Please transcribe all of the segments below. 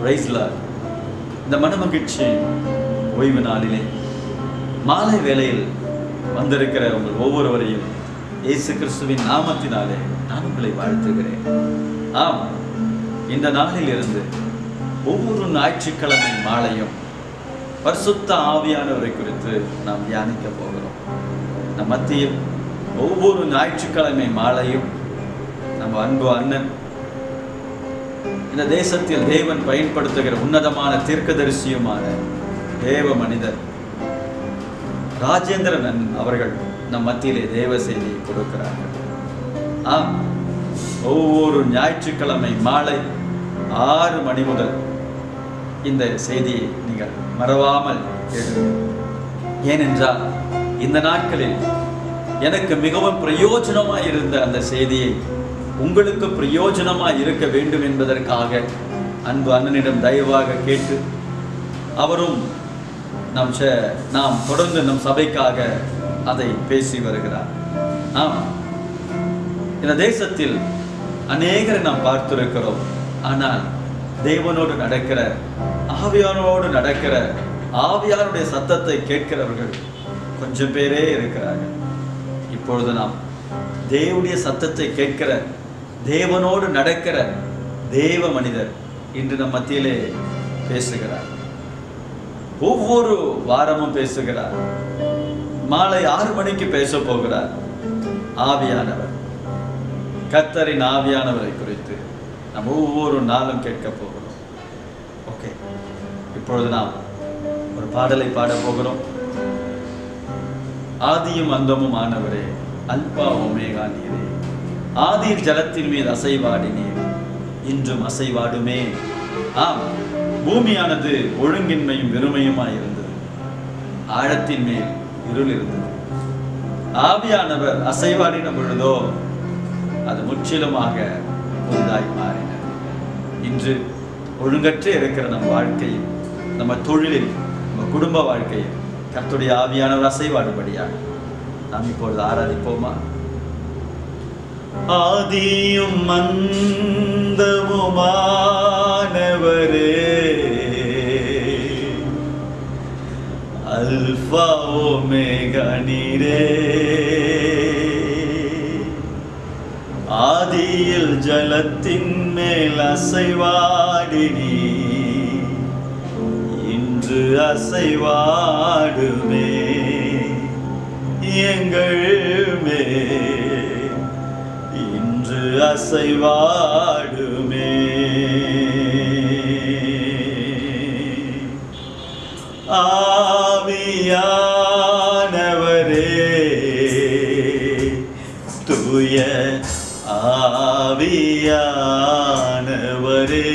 Praise Lord. இந்த மனமகிழ்ச்சி ஓய்வு நாளிலே மாலை வேளையில் வந்திருக்கிற உங்கள் ஒவ்வொருவரையும் இயேசு கிறிஸ்துவின் நாமத்தினாலே நான் உங்களை வாழ்த்துகிறேன் ஆம் இந்த நாளில் இருந்து ஒவ்வொரு ஞாயிற்றுக்கிழமை மாலையும் பரிசுத்த ஆவியானவரை குறித்து நாம் தியானிக்க போகிறோம் நம் மத்தியில் ஒவ்வொரு ஞாயிற்றுக்கிழமை மாலையும் நம்ம அன்பு அண்ணன் இந்த தேசத்தில் தேவன் பயன்படுத்துகிற உன்னதமான தீர்க்கதரிசியுமான தேவ மனிதர் ராஜேந்திரன் அண்ணன் அவர்கள் நம் மத்தியிலே தேவ செய்தியை கொடுக்கிறார்கள் ஆம் ஒவ்வொரு ஞாயிற்றுக்கிழமை மாலை ஆறு மணி முதல் இந்த செய்தியை நீங்கள் மறவாமல் கேளுங்கள் ஏனென்றால் இந்த நாட்களில் எனக்கு மிகவும் பிரயோஜனமாய் இருந்த அந்த செய்தியை உங்களுக்கு பிரயோஜனமாய் இருக்க வேண்டும் என்பதற்காக அன்பு அண்ணனிடம் தயவாக கேட்டு அவரும் நம் ச- நாம் தொடர்ந்து நம் சபைக்காக அதை பேசி வருகிறார் ஆம் இந்த தேசத்தில் அநேகரை நாம் பார்த்திருக்கிறோம் ஆனால் தேவனோடு நடக்கிற ஆவியானோடு நடக்கிற ஆவியானுடைய சத்தத்தை கேட்கிறவர்கள் கொஞ்சம் பேரே இருக்கிறார்கள் இப்பொழுது நாம் தேவனுடைய சத்தத்தை கேட்கிற தேவனோடு நடக்கிற தேவ மனிதர் இன்று நம் மத்தியிலே பேசுகிறார் ஒவ்வொரு வாரமும் பேசுகிறார் மாலை ஆறு மணிக்கு பேச போகிறார் ஆவியானவர் கர்த்தரின் ஆவியானவரை குறித்து நாம் ஒவ்வொரு நாளும் கேட்க போகிறோம் ஓகே இப்பொழுது நாம் ஒரு பாடலை பாட போகிறோம் ஆதியும் அந்தமும் ஆனவரே அல்பா ஒமேகா நீரே ஆதியில் ஜலத்தின் மீது அசைவாடினீர் இன்றும் அசைவாடுமே ஆம் பூமியானது ஒழுங்கின்மையும் வெறுமையுமாய் இருந்தது ஆழத்தின் மேல் இருள் இருந்தது ஆவியானவர் அசைவாடின பொழுதோ அது முற்றிலுமாக புதிதாய் மாறினது இன்று ஒழுங்கற்று இருக்கிற நம் வாழ்க்கையில் நம்ம தொழிலில் நம்ம குடும்ப வாழ்க்கையில் கர்த்தருடைய ஆவியானவர் அசைவாடுபடியாக நாம் இப்பொழுது ஆராதிப்போமா ஆதியும் மந்தமுமானவரே அல்பா ஓமேகா நீரே ஆதியில் ஜலத்தின் மேல் அசைவாடினி இன்று அசைவாடுமே எங்கள் மேல் இன்று அசைவாடுமே ஆவியானவரே தூய ஆவியானவரே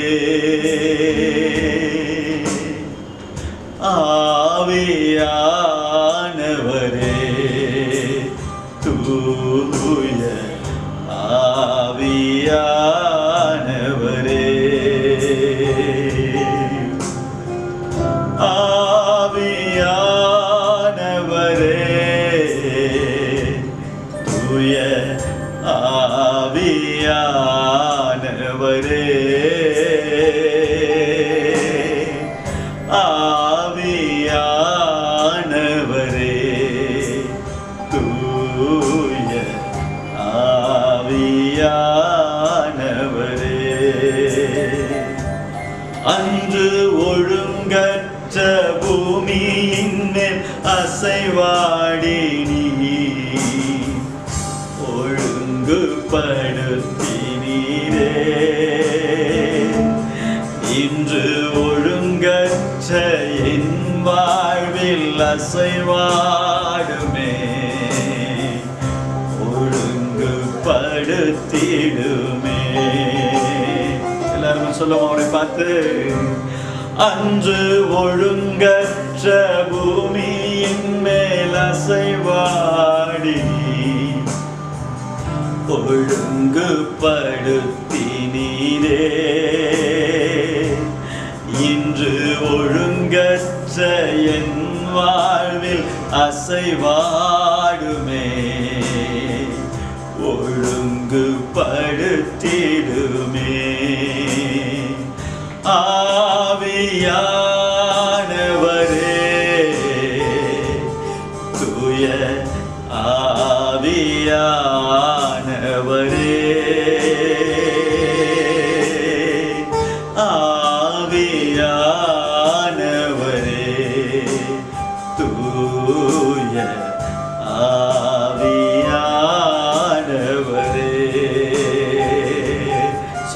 ஆவியானவரே தூய ஆவியானவரே ஆவியானவரே தூய ஆவியானவரே ஆவியானவரே தூய ஆவியானவரே அன்று ஒழுங்கற்ற பூமியின் மேல் அசைவாடி நீ ஒழுங்குபடுத்தினீரே இன்று ஒழுங்கற்ற என் வாழ்வில் அசைவாடுமே ஒழுங்குபடுத்திடுமே எல்லாரும் சொல்லுவோம் அவரை பார்த்து அன்று ஒழுங்கற்ற பூமியின் மேல் அசைவாடி ஒழுங்குபடுத்தினீரே இன்று ஒழுங்கற்ற என் வாழ்வில் அசைவாடுமே ஒழுங்குபடுத்திடுமே ஆவியானவரே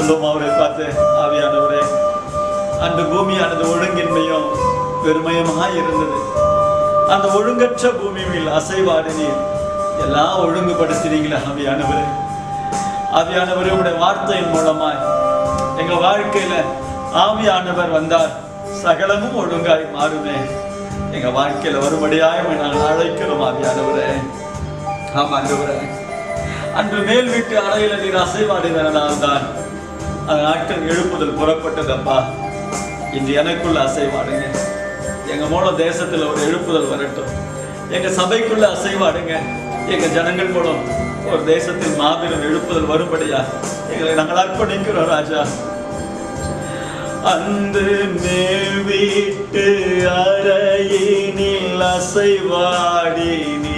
சொல்லுவோம் அவரை பார்த்து ஆவியானவரே அந்த பூமியானது ஒழுங்கின்மையும் வெறுமையுமாய் இருந்தது அந்த ஒழுங்கற்ற பூமி மேல் அசைவாடு நீர் எல்லாம் ஒழுங்குபடுத்தினீங்களா ஆவியானவரே ஆவியானவரே உடைய வார்த்தையின் மூலமாய் எங்க வாழ்க்கையில ஆவியானவர் வந்தார் சகலமும் ஒழுங்காய் மாறுமே எங்க வாழ்க்கையில வரும்படியாய் உம்மை நாங்கள் அழைக்கிறோம் ஆவியானவரே ஆமா ஆண்டவரே அன்று மேல் வீட்டு அறையில நீர் அசைவாடினால் தான் அந்த நாட்கள் எழுப்புதல் புறப்பட்டதப்பா இன்று எனக்குள்ள அசைவாடுங்க எங்க மூலம் தேசத்துல ஒரு எழுப்புதல் வரட்டும் எங்க சபைக்குள்ள அசைவாடுங்க எங்க ஜனங்கள் மூலம் ஒரு தேசத்தில் மாபெரும் எழுப்புதல் வரும்படியா எங்களை நாங்கள் அர்ப்பணிக்கிறோம் ராஜா அந்த மேல் வீட்டு அறையினில் அசைவாடி நீ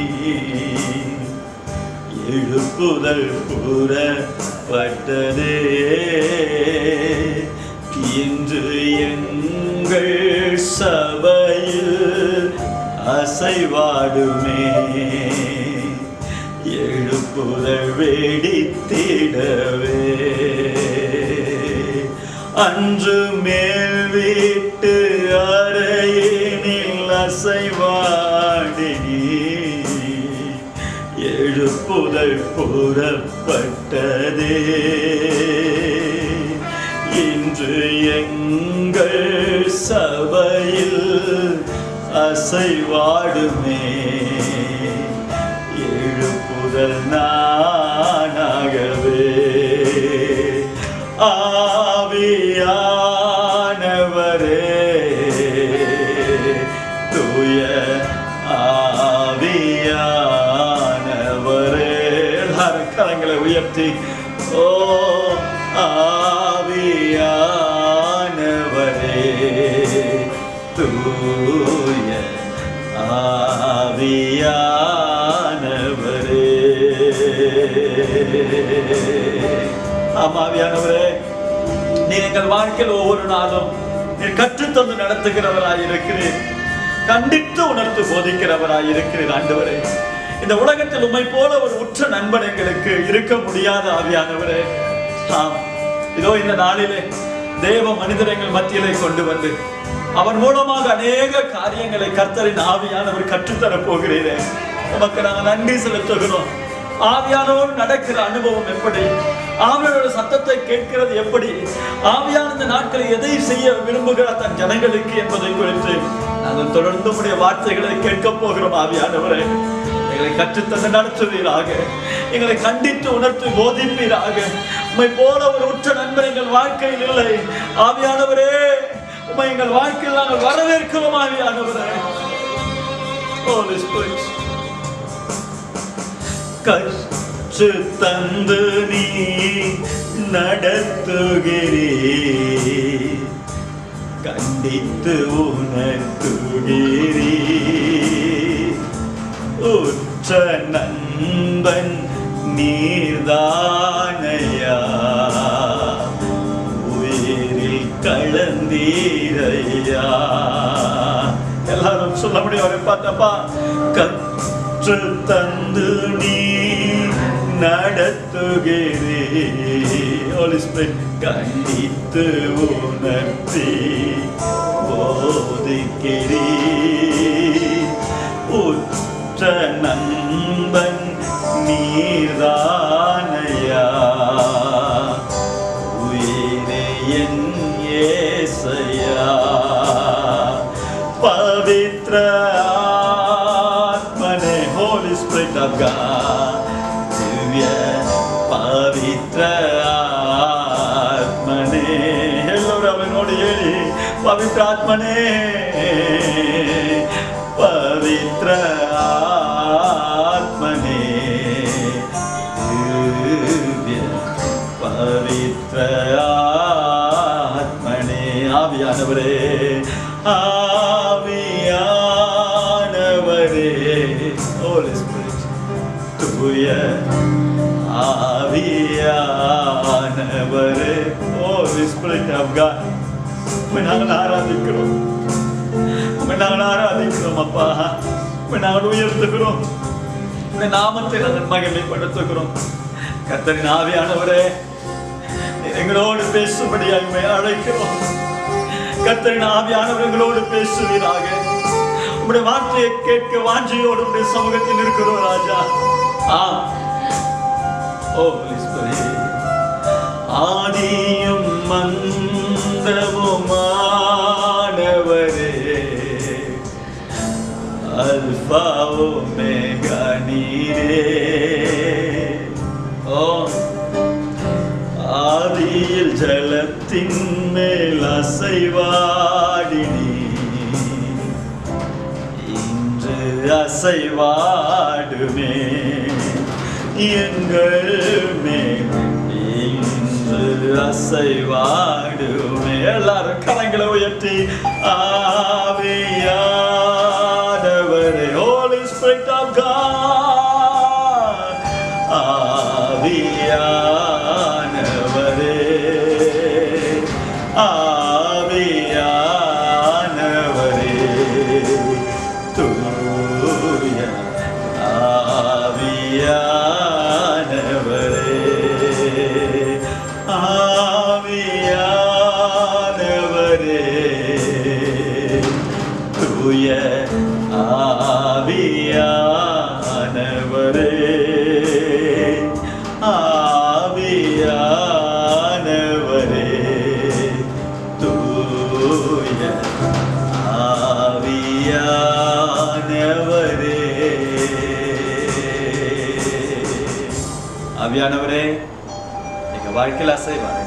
எழுப்புதல் கூறப்பட்டதே இன்று எங்கள் சபையில் அசைவாடுமே எழுப்புதல் வெடித்திடவே அன்று மேல் வீட்டு அறையினில் அசைவாடினி எழுப்புதல் கூறப்பட்டதே இன்று எங்கள் சபையில் அசைவாடுமே எழுப்புதல் நானாகவே ஆவியானவரே தூய ஆவியானவரே எல்லாரும் கரங்களை உயர்த்தி ஓ ஆவியானவரே தூய ஆவியானவரே ஆமாவியானவரே நீர் எங்கள் வாழ்க்கையில் ஒவ்வொரு நாளும் நீர் கற்றுத்தந்து நடத்துகிறவராய் இருக்கிறீர் கண்டித்து உணர்த்து போதிக்கிறவராய் இருக்கிறீர் ஆண்டவரே இந்த உலகத்தில் உம்மை போல ஒரு உற்ற நண்பன் எங்களுக்கு இருக்க முடியாத ஆவியானவரே ஆம் இதோ இந்த நாளிலே தேவ மனிதர் எங்கள் மத்தியிலே கொண்டு வந்து அவன் மூலமாக அநேக காரியங்களை கர்த்தரின் ஆவியானவர் கற்றுத்தரப் போகிறீரே உமக்கு நாங்கள் நன்றி செலுத்துகிறோம் ஆவியானோடு நடக்கிற அனுபவம் எப்படி ஆவியானோட சத்தத்தை கேட்கிறது எப்படி ஆவியான இந்த நாட்களில் எதை செய்ய விரும்புகிறார் தன் ஜனங்களுக்கு என்பதை குறித்து நாங்கள் தொடர்ந்து உடைய வார்த்தைகளை கேட்க போகிறோம் ஆவியானவரே எங்களை கற்றுத்தந்து நடத்துவீராக எங்களை கண்டித்து உணர்த்து போதிப்பீராக உம்மை போல ஒரு உற்ற நண்பர் எங்கள் வாழ்க்கையில் இல்லை ஆவியானவரே உம்மை எங்கள் வாழ்க்கையில் நாங்கள் வரவேற்கிறோம் ஆவியானவரே Holy Spirit. கற்று தந்து நீ நடத்துகிறீ கண்டித்து உணர்த்துகிறீ உற்ற நண்பன் நீர்தானையா உயிரில் கலந்தீரையா எல்லாரும் சொல்ல முடியும் அவரை பார்த்தப்பா கற்று தந்து நீ நடத்துகிறே Holy Spirit கண்டித்து உணர்த்தி போதிக்கிறே உற்ற நண்பன் நீர்தானையா உயிரே என் ஏசையா பவித்ர ஆத்மனே Holy Spirit of God திவ்ய பவித்ர ஆத்மனே எல்லோரும் அவனோடு ஏறி பவித்ர ஆத்மனே பவித்ர ஆத்மனே திவ்ய பவித்ர ஆத்மனே ஆவியானவரே ஆவியானவரே Holy Spirit தூய ஆவியானவரே Holy Spirit of God உம்மை நாங்கள் ஆராதிக்கிறோம் உம்மை நாங்கள் ஆராதிக்கிறோம் அப்பா உம்மை நாங்கள் உயர்த்துகிறோம் உம்முடைய நாமத்தை நாங்கள் மகிமைப்படுத்துகிறோம் கர்த்தரின் ஆவியானவரே நீர் எங்களோடு பேசும்படியாக உம்மை அழைக்கிறோம் கர்த்தரின் ஆவியானவர் எங்களோடு பேசுவீராக உம்முடைய வார்த்தையை கேட்க வாஞ்சையோடு உடைய சமூகத்தில் இருக்கிறோம் ராஜா ஆ ஓ Holy Spirit. ஆதியும் மந்தமுமானவரே அல்பா ஒமேகா நீரே ஓ ஆதியில் ஜலத்தின் மேல் அசைவாடினி இன்று அசைவாடுமே எங்கள் மேல் இன்று அசைவாடுமே எல்லாரும் கரங்களை உயர்த்தி ஆவியானவரே Holy Spirit of God ஆவியானவரே ஆவியானவரே தூய ஆவியானவரே ஆவியானவரே தூய ஆவியானவரே ஆவியானவரே தூய ஆவியானவரே ஆவியானவரே எங்க வாழ்க்கையில் அசைவாருங்க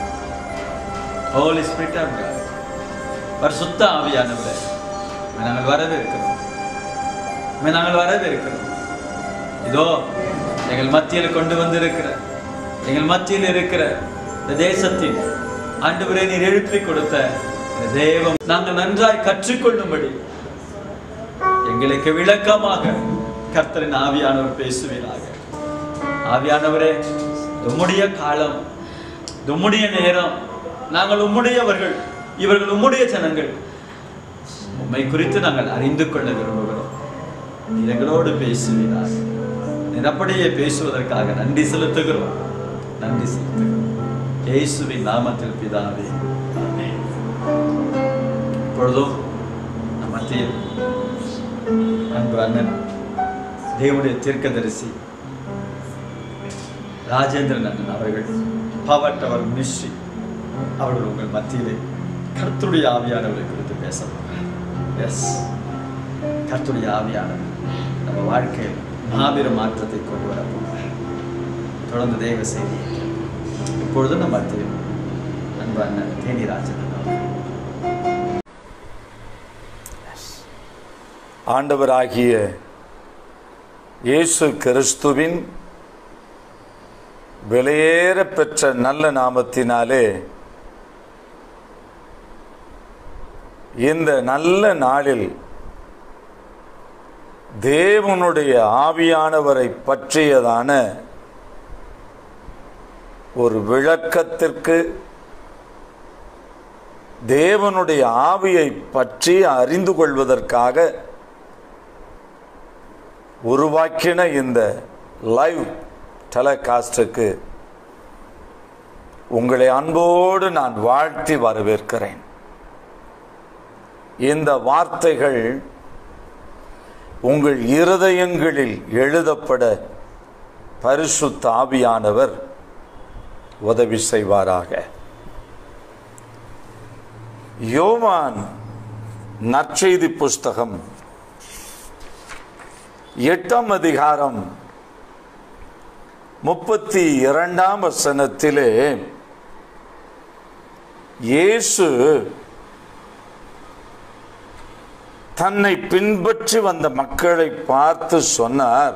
ஹோலி ஸ்பிரிட் ஆஃப் காட் பரிசுத்த ஆவியானவரே உம்மை நாங்கள் வரவேற்கிறோம் உம்மை நாங்கள் வரவேற்கிறோம் இதோ எங்கள் மத்தியில் கொண்டு வந்திருக்கிற எங்கள் மத்தியில் இருக்கிற இந்த தேசத்தின் ஆண்டவரே நீர் எழுப்பி கொடுத்த இந்த தேவம் நாங்கள் நன்றாய் கற்றுக்கொள்ளும்படி எங்களுக்கு விளக்கமாக கர்த்தரின் ஆவியானவர் பேசுவீராக ஆவியானவரே உம்முடைய காலம் உம்முடைய நேரம் நாங்கள் உம்முடையவர்கள் இவர்கள் உம்முடைய ஜனங்கள் உம்மை குறித்து நாங்கள் அறிந்து கொள்ள விரும்புகிறோம் நீர் எங்களோடு பேசுவீராக நீர் அப்படியே பேசுவதற்காக நன்றி செலுத்துகிறோம் நன்றி செலுத்துகிறோம் இயேசுவின் நாமத்தில் பிதாவே ஆமென் இப்பொழுதும் நம் மத்தியில் அன்பு அண்ணன் தேவனுடைய தீர்க்கதரிசி ராஜேந்திரன் அண்ணன் அவர்கள் பவர் டவர் மிஸ்ரி அவர்கள் உங்கள் மத்தியிலே கர்த்தருடைய ஆவியானவரை குறித்து பேச எஸ் கர்த்தருடைய ஆவியானவர் நம்ம வாழ்க்கையில் மாபெரும் மாற்றத்தை கொண்டு வர போகிறார் தொடர்ந்து தெய்வ செய்தியை கேட்போம். இப்பொழுது நம்ம மத்தியில் அன்பு அண்ணன் தேனி ராஜேந்திரன் அவர்கள் ஆண்டவராகிய இயேசு கிறிஸ்துவின் விலையேற பெற்ற நல்ல நாமத்தினாலே இந்த நல்ல நாளில் தேவனுடைய ஆவியானவரை பற்றியதான ஒரு விளக்கத்திற்கு தேவனுடைய ஆவியை பற்றி அறிந்து கொள்வதற்காக உருவாக்கின இந்த லைவ் டெலகாஸ்டுக்கு உங்களை அன்போடு நான் வாழ்த்தி வரவேற்கிறேன் இந்த வார்த்தைகள் உங்கள் இருதயங்களில் எழுதப்பட பரிசுத்த ஆவியானவர் உதவி செய்வாராக யோவான் நற்செய்தி புஸ்தகம் எட்டாம் அதிகாரம் முப்பத்தி இரண்டாம் வசனத்திலே இயேசு தன்னை பின்பற்றி வந்த மக்களை பார்த்து சொன்னார்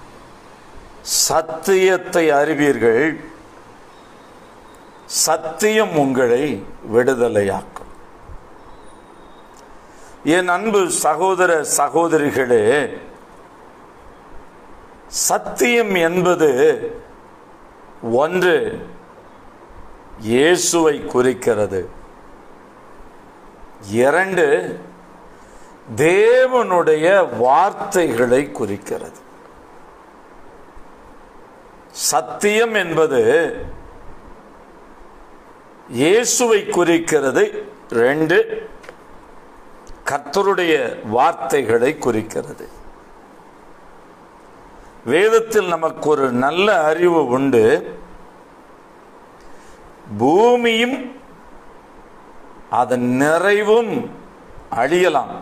சத்தியத்தை அறிவீர்கள் சத்தியம் உங்களை விடுதலையாக்கும் என் அன்பு சகோதர சகோதரிகளே சத்தியம் என்பது ஒன்று இயேசுவை குறிக்கிறது இரண்டு தேவனுடைய வார்த்தைகளை குறிக்கிறது சத்தியம் என்பது இயேசுவை குறிக்கிறது ரெண்டு கர்த்தருடைய வார்த்தைகளை குறிக்கிறது வேதத்தில் நமக்கு ஒரு நல்ல அறிவு உண்டு பூமியும் அதன் நிறைவும் அழியலாம்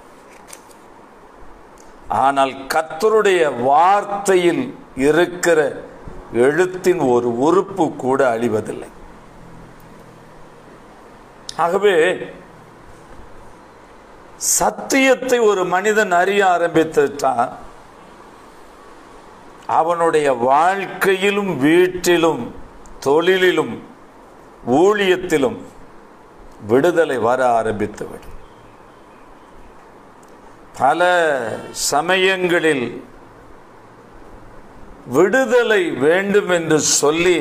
ஆனால் கர்த்தருடைய வார்த்தையில் இருக்கிற எழுத்தின் ஒரு உறுப்பு கூட அழிவதில்லை ஆகவே சத்தியத்தை ஒரு மனிதன் அறிய ஆரம்பித்துட்டான் அவனுடைய வாழ்க்கையிலும் வீட்டிலும் தொழிலிலும் ஊழியத்திலும் விடுதலை வர ஆரம்பித்துவிடும் பல சமயங்களில் விடுதலை வேண்டும் என்று சொல்லி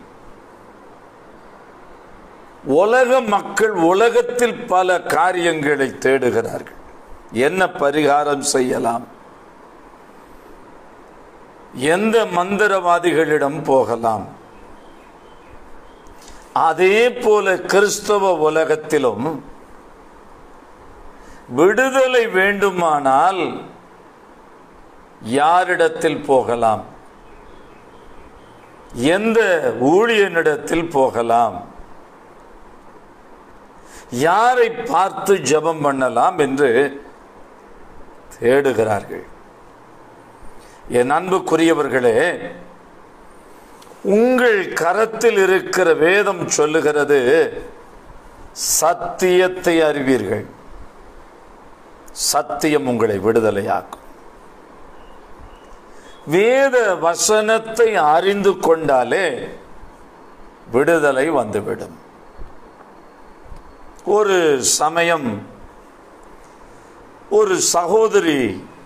உலக மக்கள் உலகத்தில் பல காரியங்களை தேடுகிறார்கள் என்ன பரிகாரம் செய்யலாம் எந்த மந்திரவாதிகளிடம் போகலாம் அதே போல கிறிஸ்தவ உலகத்திலும் விடுதலை வேண்டுமானால் யாரிடத்தில் போகலாம் எந்த ஊழியனிடத்தில் போகலாம் யாரை பார்த்து ஜெபம் பண்ணலாம் என்று தேடுகிறார்கள் என் அன்புக்குரியவர்களே உங்கள் கரத்தில் இருக்கிற வேதம் சொல்லுகிறது சத்தியத்தை அறிவீர்கள் சத்தியம் உங்களை விடுதலையாக்கும் வேத வசனத்தை அறிந்து கொண்டாலே விடுதலை வந்துவிடும் ஒரு சமயம் ஒரு சகோதரி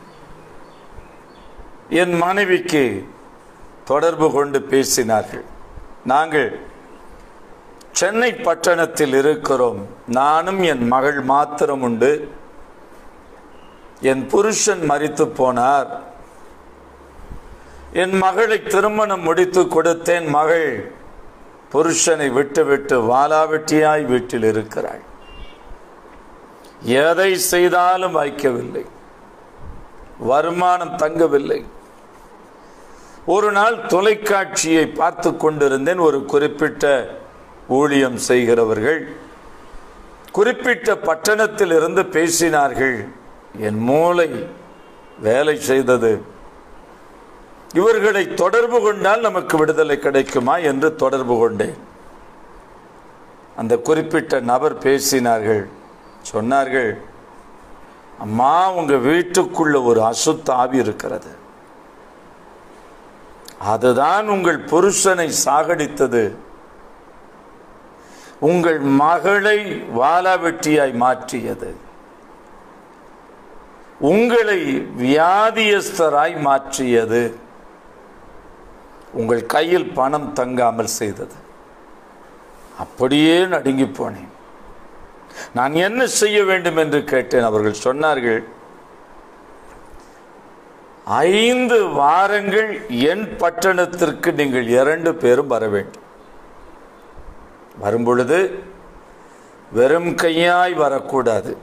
என் மனைவிக்கு தொடர்பு கொண்டு பேசினார்கள் நாங்கள் சென்னை பட்டணத்தில் இருக்கிறோம் நானும் என் மகள் மாத்திரம் உண்டு என் புருஷன் மரித்து போனார் என் மகளை திருமணம் முடித்து கொடுத்தேன் மகள் புருஷனை விட்டுவிட்டு வாலாவெட்டியாய் வீட்டில் இருக்கிறாள் எதை செய்தாலும் வைக்கவில்லை வருமானம் தங்கவில்லை ஒரு நாள் தொலைக்காட்சியை பார்த்து கொண்டிருந்தேன் ஒரு குறிப்பிட்ட ஊழியம் செய்கிறவர்கள் குறிப்பிட்ட பட்டணத்தில் இருந்து பேசினார்கள் என் மூளை வேலை செய்தது இவர்களை தொடர்பு கொண்டால் நமக்கு விடுதலை கிடைக்குமா என்று தொடர்பு கொண்டேன் அந்த குறிப்பிட்ட நபர் பேசினார்கள் சொன்னார்கள் அம்மா உங்க வீட்டுக்குள்ள ஒரு அசுத்த ஆவி இருக்கிறது அதுதான் உங்கள் புருஷனை சாகடித்தது உங்கள் மகளை வாலாவெட்டியாய் மாற்றியது உங்களை வியாதியஸ்தராய் மாற்றியது உங்கள் கையில் பணம் தங்காமல் செய்தது அப்படியே நடுங்கி போனேன் நான் என்ன செய்ய வேண்டும் என்று கேட்டேன் அவர்கள் சொன்னார்கள் ஐந்து வாரங்கள் என் பட்டணத்திற்கு நீங்கள் இரண்டு பேரும் வர வேண்டும் வரும்பொழுது வெறும் கையாய் வரக்கூடாது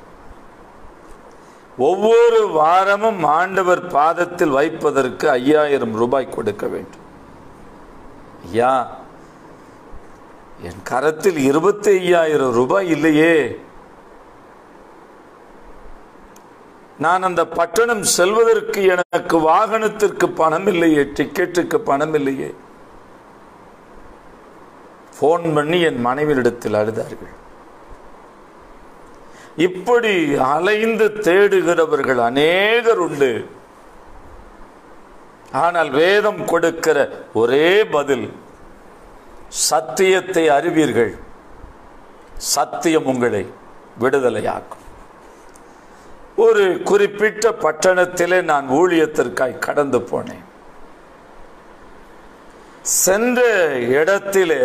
ஒவ்வொரு வாரமும் ஆண்டவர் பாதத்தில் வைப்பதற்கு ஐயாயிரம் ரூபாய் கொடுக்க வேண்டும் ஐயா என் கரத்தில் இருபத்தி ஐயாயிரம் ரூபாய் இல்லையே நான் அந்த பட்டணம் செல்வதற்கு எனக்கு வாகனத்திற்கு பணம் இல்லையே டிக்கெட்டுக்கு பணம் இல்லையே போன் பண்ணி என் மனைவியிடத்தில் அழுதார்கள் இப்படி அலைந்து தேடுகிறவர்கள் அநேகர் உண்டு ஆனால் வேதம் கொடுக்கிற ஒரே பதில் சத்தியத்தை அறிவீர்கள் சத்தியம் உங்களை விடுதலையாக்கும் ஒரு குறிப்பிட்ட பட்டணத்திலே நான் ஊழியத்திற்காய் கடந்து போனேன் சென்ற இடத்திலே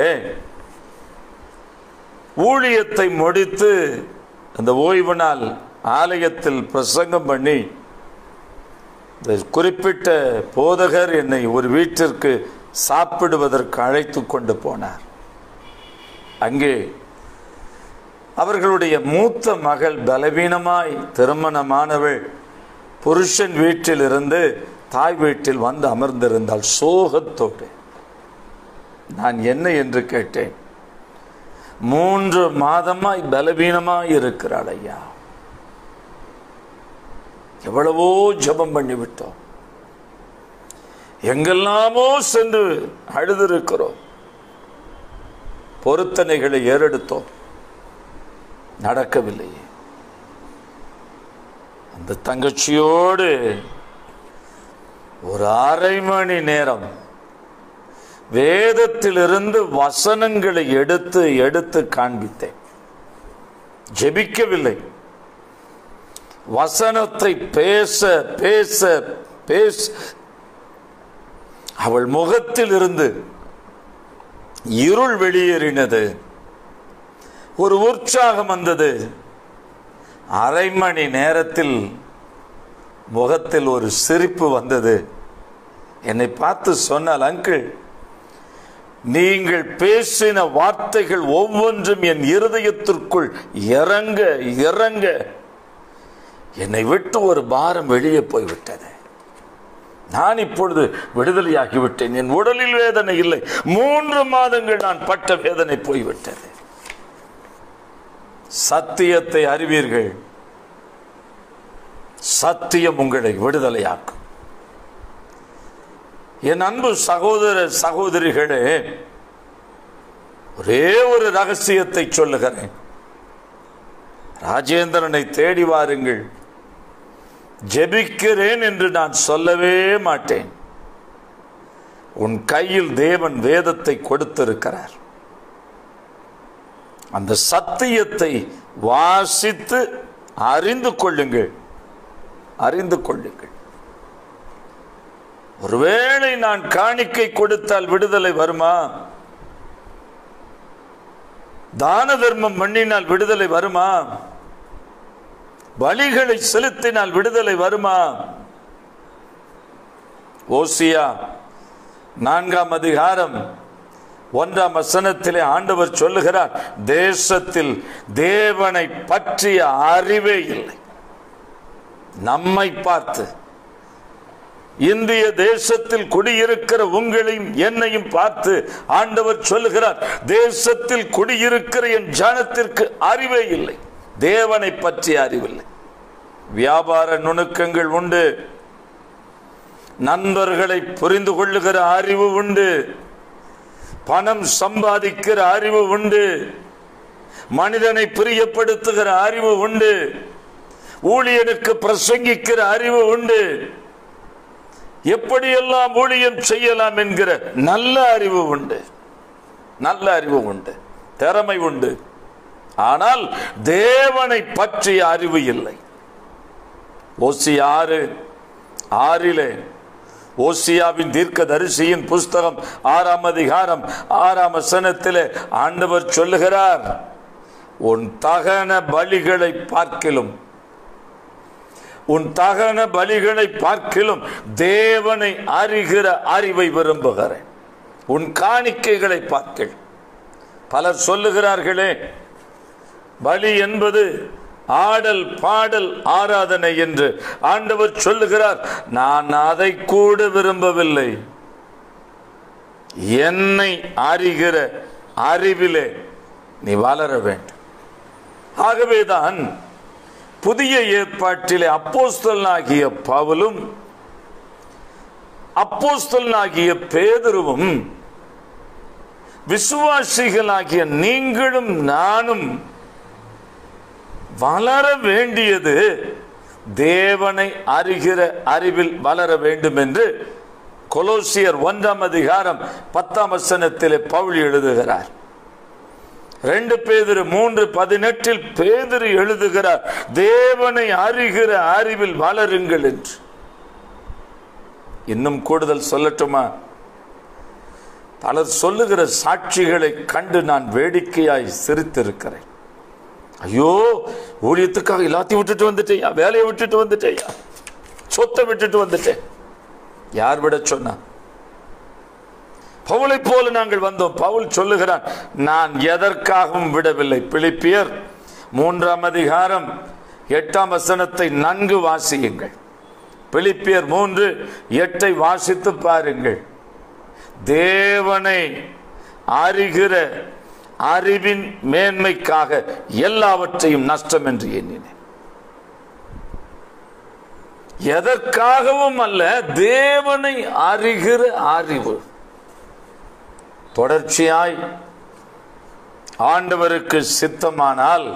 ஊழியத்தை முடித்து அந்த ஓய்வு நாள் ஆலயத்தில் பிரசங்கம் பண்ணி இந்த குறிப்பிட்ட போதகர் என்னை ஒரு வீட்டிற்கு சாப்பிடுவதற்கு அழைத்து கொண்டு போனார் அங்கே அவர்களுடைய மூத்த மகள் பலவீனமாய் திருமணமானவள் புருஷன் வீட்டிலிருந்து தாய் வீட்டில் வந்து அமர்ந்திருந்தாள் சோகத்தோடு நான் என்ன என்று கேட்டேன் மூன்று மாதமாய் பலவீனமாய் இருக்கிறாள் ஐயா எவ்வளவோ ஜெபம் பண்ணி விட்டோம் எங்கெல்லாமோ சென்று அழுதிருக்கிறோம் பொருத்தனைகளை ஏறெடுத்தோம் நடக்கவில்லையே அந்த தங்கச்சியோடு ஒரு அரை மணி நேரம் வேதத்திலிருந்து வசனங்களை எடுத்து எடுத்து காண்பித்தேன் ஜெபிக்கவில்லை வசனத்தை பேச பேச பேச அவள் முகத்தில் இருந்து இருள் வெளியேறினது ஒரு உற்சாகம் வந்தது அரை மணி நேரத்தில் முகத்தில் ஒரு சிரிப்பு வந்தது என்னை பார்த்து சொன்னால் அங்கிள் நீங்கள் பேசின வார்த்தைகள் ஒவ்வொன்றும் என் இருதயத்திற்குள் இறங்க இறங்க என்னை விட்டு ஒரு பாரம் வெளியே போய்விட்டது நான் இப்பொழுது விடுதலையாகிவிட்டேன் என் உடலில் வேதனை இல்லை மூன்று மாதங்கள் நான் பட்ட வேதனை போய்விட்டது சத்தியத்தை அறிவீர்கள் சத்தியம் உங்களை விடுதலையாக்கும் என் அன்பு சகோதர சகோதரிகளே ஒரே ஒரு ரகசியத்தை சொல்லுகிறேன் ராஜேந்திரனை தேடி வாருங்கள் ஜெபிக்கிறேன் என்று நான் சொல்லவே மாட்டேன் உன் கையில் தேவன் வேதத்தை கொடுத்திருக்கிறார் அந்த சத்தியத்தை வாசித்து அறிந்து கொள்ளுங்கள் அறிந்து கொள்ளுங்கள் ஒருவேளை நான் காணிக்கை கொடுத்தால் விடுதலை வருமா தான தர்மம் பண்ணினால் விடுதலை வருமா பலிகளை செலுத்தினால் விடுதலை வருமா ஓசியா நான்காம் அதிகாரம் ஒன்றாம் வசனத்திலே ஆண்டவர் சொல்லுகிறார் தேசத்தில் தேவனை பற்றிய அறிவே இல்லை நம்மை பார்த்து இந்திய தேசத்தில் குடியிருக்கிற உங்களையும் என்னையும் பார்த்து ஆண்டவர் சொல்லுகிறார் தேசத்தில் குடியிருக்கிற என் ஜனத்திற்கு அறிவே இல்லை தேவனை பற்றி அறிவில்லை வியாபார நுணுக்கங்கள் உண்டு நண்பர்களை புரிந்து கொள்ளுகிற அறிவு உண்டு பணம் சம்பாதிக்கிற அறிவு உண்டு மனிதனை பிரியப்படுத்துகிற அறிவு உண்டு ஊழியனுக்கு பிரசங்கிக்கிற அறிவு உண்டு எப்படியெல்லாம் ஊழியம் செய்யலாம் என்கிற நல்ல அறிவு உண்டு நல்ல அறிவு உண்டு திறமை உண்டு ஆனால் தேவனை பற்றிய அறிவு இல்லை ஓசி ஆறு ஆறிலே ஓசியாவின் தீர்க்க தரிசியின் புஸ்தகம் ஆறாம் அதிகாரம் ஆறாம் வசனத்திலே ஆண்டவர் சொல்லுகிறார் உன் தகன பலிகளை பார்க்கிலும் உன் தகன பலிகளை பார்க்கிலும் தேவனை அறிகிற அறிவை விரும்புகிறேன் உன் காணிக்கைகளை பார்க்கில் பலர் சொல்லுகிறார்களே பலி என்பது ஆடல் பாடல் ஆராதனை என்று ஆண்டவர் சொல்லுகிறார் நான் அதை கூட விரும்பவில்லை என்னை அறிகிற அறிவிலே நீ வளர வேண்டும் ஆகவேதான் புதிய ஏற்பாட்டிலே அப்போஸ்தலனாகிய பவுலும் அப்போஸ்தலனாகிய பேதுருவும் விசுவாசிகளாகிய நீங்களும் நானும் வளர வேண்டியது தேவனை அறிகிற அறிவில் வளர வேண்டும் என்று கொலோசியர் ஒன்றாம் அதிகாரம் பத்தாம் வசனத்திலே பவுல் எழுதுகிறார் ரெண்டு பேதிரு மூன்று பதினெட்டில் பேதிரு எழுதுகிறார் தேவனை அறிகிற அறிவில் வளருங்கள் என்று இன்னும் கூடுதல் சொல்லட்டுமா பலர் சொல்லுகிற சாட்சிகளை கண்டு நான் வேடிக்கையாய் சிரித்திருக்கிறேன் ஐயோ ஊழியத்துக்காக எல்லாத்தையும் விட்டுட்டு வந்துட்டேயா வேலையை விட்டுட்டு வந்துட்டேயா சொத்தை விட்டுட்டு வந்துட்டேன் யார் விட சொன்னா பவுலை போல நாங்கள் வந்தோம் பவுல் சொல்லுகிறான் நான் எதற்காகவும் விடவில்லை பிலிப்பியர் மூன்றாம் அதிகாரம் எட்டாம் வசனத்தை நன்கு வாசியுங்கள் பிலிப்பியர் மூன்று எட்டை வாசித்து பாருங்கள் தேவனை அறிகிற அறிவின் மேன்மைக்காக எல்லாவற்றையும் நஷ்டம் என்று எண்ணினேன் எதற்காகவும் அல்ல தேவனை அறிகிற அறிவு தொடர்ச்சியாய் ஆண்டவருக்கு சித்தமானால்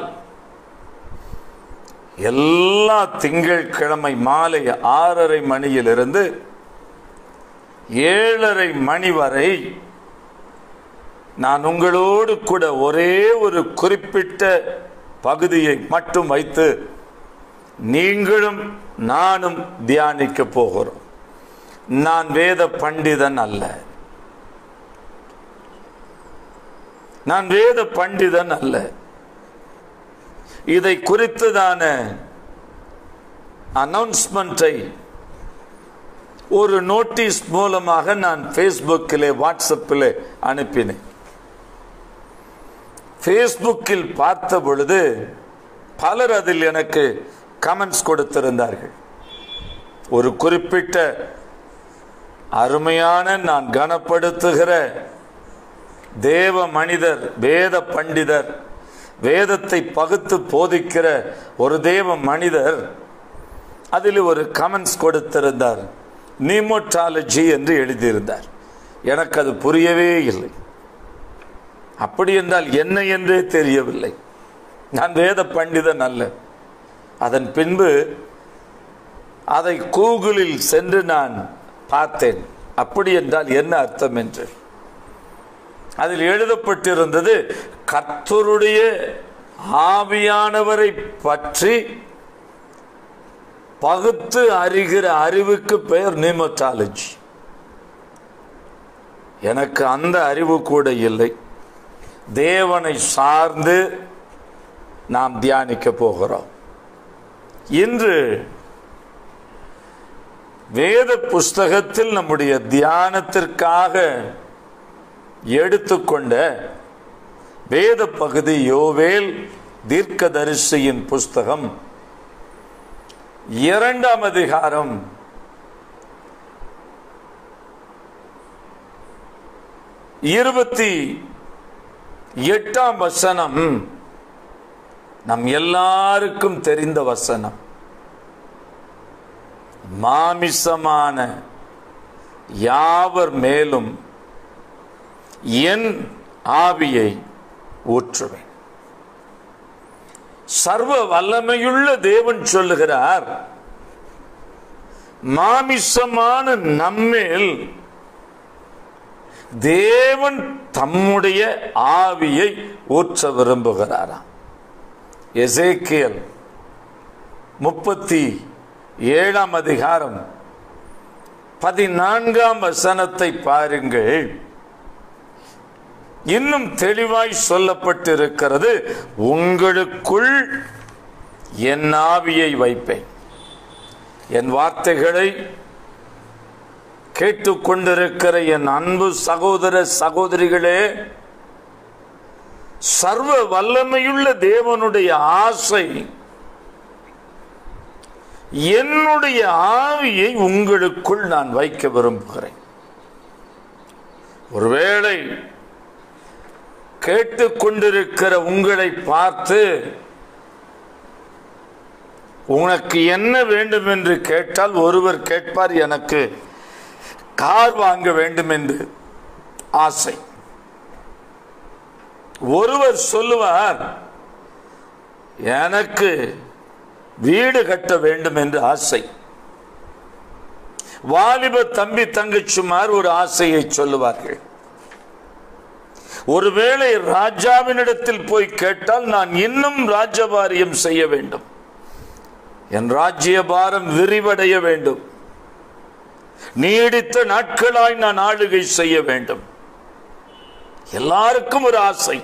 எல்லா திங்கட்கிழமை மாலை ஆறரை மணியிலிருந்து ஏழரை மணி வரை நான் உங்களோடு கூட ஒரே ஒரு குறிப்பிட்ட பகுதியை மட்டும் வைத்து நீங்களும் நானும் தியானிக்க போகிறோம் நான் வேத பண்டிதன் அல்ல நான் வேத பண்டிதன் அல்ல இதை குறித்ததான அனௌன்ஸ்மெண்ட்டை ஒரு நோட்டீஸ் மூலமாக நான் ஃபேஸ்புக்கிலே வாட்ஸ்அப்பில் அனுப்பினேன் ஃபேஸ்புக்கில் பார்த்த பொழுது பலர் அதில் எனக்கு கமெண்ட்ஸ் கொடுத்திருந்தார்கள் ஒரு குறிப்பிட்ட அருமையான நான் கனப்படுத்துகிற தேவ மனிதர் வேத பண்டிதர் வேதத்தை பகுத்து போதிக்கிற ஒரு தேவ மனிதர் அதில் ஒரு கமெண்ட்ஸ் கொடுத்திருந்தார் நிமோட்டாலஜி என்று எழுதியிருந்தார் எனக்கு அது புரியவே இல்லை அப்படி என்றால் என்ன என்றே தெரியவில்லை நான் வேத பண்டிதன் அல்ல அதன் பின்பு அதை கூகுளில் சென்று நான் பார்த்தேன் அப்படி என்றால் என்ன அர்த்தம் என்று அதில் எழுதப்பட்டிருந்தது கர்த்தருடைய ஆவியானவரை பற்றி பகுத்து அறிகிற அறிவுக்கு பெயர் நிமோட்டாலஜி எனக்கு அந்த அறிவு கூட இல்லை தேவனை சார்ந்து நாம் தியானிக்க போகிறோம் இன்று வேத புஸ்தகத்தில் நம்முடைய தியானத்திற்காக எடுத்துக்கொண்ட வேத பகுதி யோவேல் தீர்க்கதரிசியின் புஸ்தகம் இரண்டாம் அதிகாரம் இருபத்தி எட்டாம் வசனம் நம் எல்லாருக்கும் தெரிந்த வசனம் மாமிசமான யாவர் மேலும் என் ஆவியை ஊற்றுவேன் சர்வ வல்லமையுள்ள தேவன் சொல்லுகிறார் மாமிசமான நம்மேல் தேவன் தம்முடைய ஆவியை ஊற்ற விரும்புகிறாராம் எசேக்கியல் முப்பத்தி ஏழாம் அதிகாரம் பதினான்காம் வசனத்தை பாருங்கள் இன்னும் தெளிவாய் சொல்லப்பட்டிருக்கிறது உங்களுக்குள் என் ஆவியை வைப்பேன் என் வார்த்தைகளை கேட்டுக்கொண்டிருக்கிற என் அன்பு சகோதர சகோதரிகளே சர்வ வல்லமையுள்ள தேவனுடைய ஆசை என்னுடைய ஆவியை உங்களுக்குள் நான் வைக்க விரும்புகிறேன் ஒருவேளை கேட்டுக்கொண்டிருக்கிற உங்களை பார்த்து உனக்கு என்ன வேண்டும் என்று கேட்டால் ஒருவர் கேட்பார் எனக்கு கார் வாங்க வேண்டும் என்று ஆசை ஒருவர் சொல்லுவார் எனக்கு வீடு கட்ட வேண்டும் என்று ஆசை வாலிப தம்பி தங்கச்சுமார் ஒரு ஆசையை சொல்லுவார்கள் ஒருவேளை ராஜாவினிடத்தில் போய் கேட்டால் நான் இன்னும் ராஜபாரியம் செய்ய வேண்டும் என் ராஜ்ய பாரம் விரிவடைய வேண்டும் நீடித்த நாட்களாய் நான் ஆளுகை செய்ய வேண்டும் எல்லாருக்கும் ஒரு ஆசை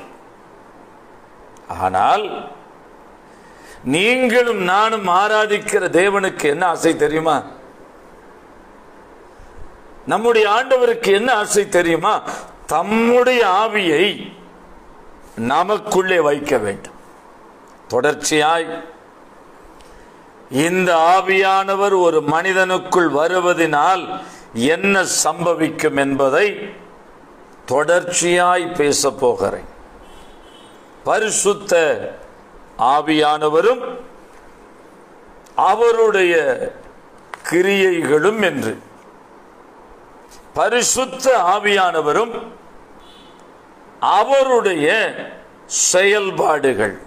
ஆனால் நீங்களும் நானும் ஆராதிக்கிற தேவனுக்கு என்ன ஆசை தெரியுமா நம்முடைய ஆண்டவருக்கு என்ன ஆசை தெரியுமா தம்முடைய ஆவியை நமக்குள்ளே வைக்க வேண்டும் தொடர்ச்சியாய் இந்த ஆவியானவர் ஒரு மனிதனுக்குள் வருவதினால் என்ன சம்பவிக்கும் என்பதை தொடர்ச்சியாய் பேச போகிறேன் பரிசுத்த ஆவியானவரும் அவருடைய கிரியைகளும் என்று பரிசுத்த ஆவியானவரும் அவருடைய செயல்பாடுகள்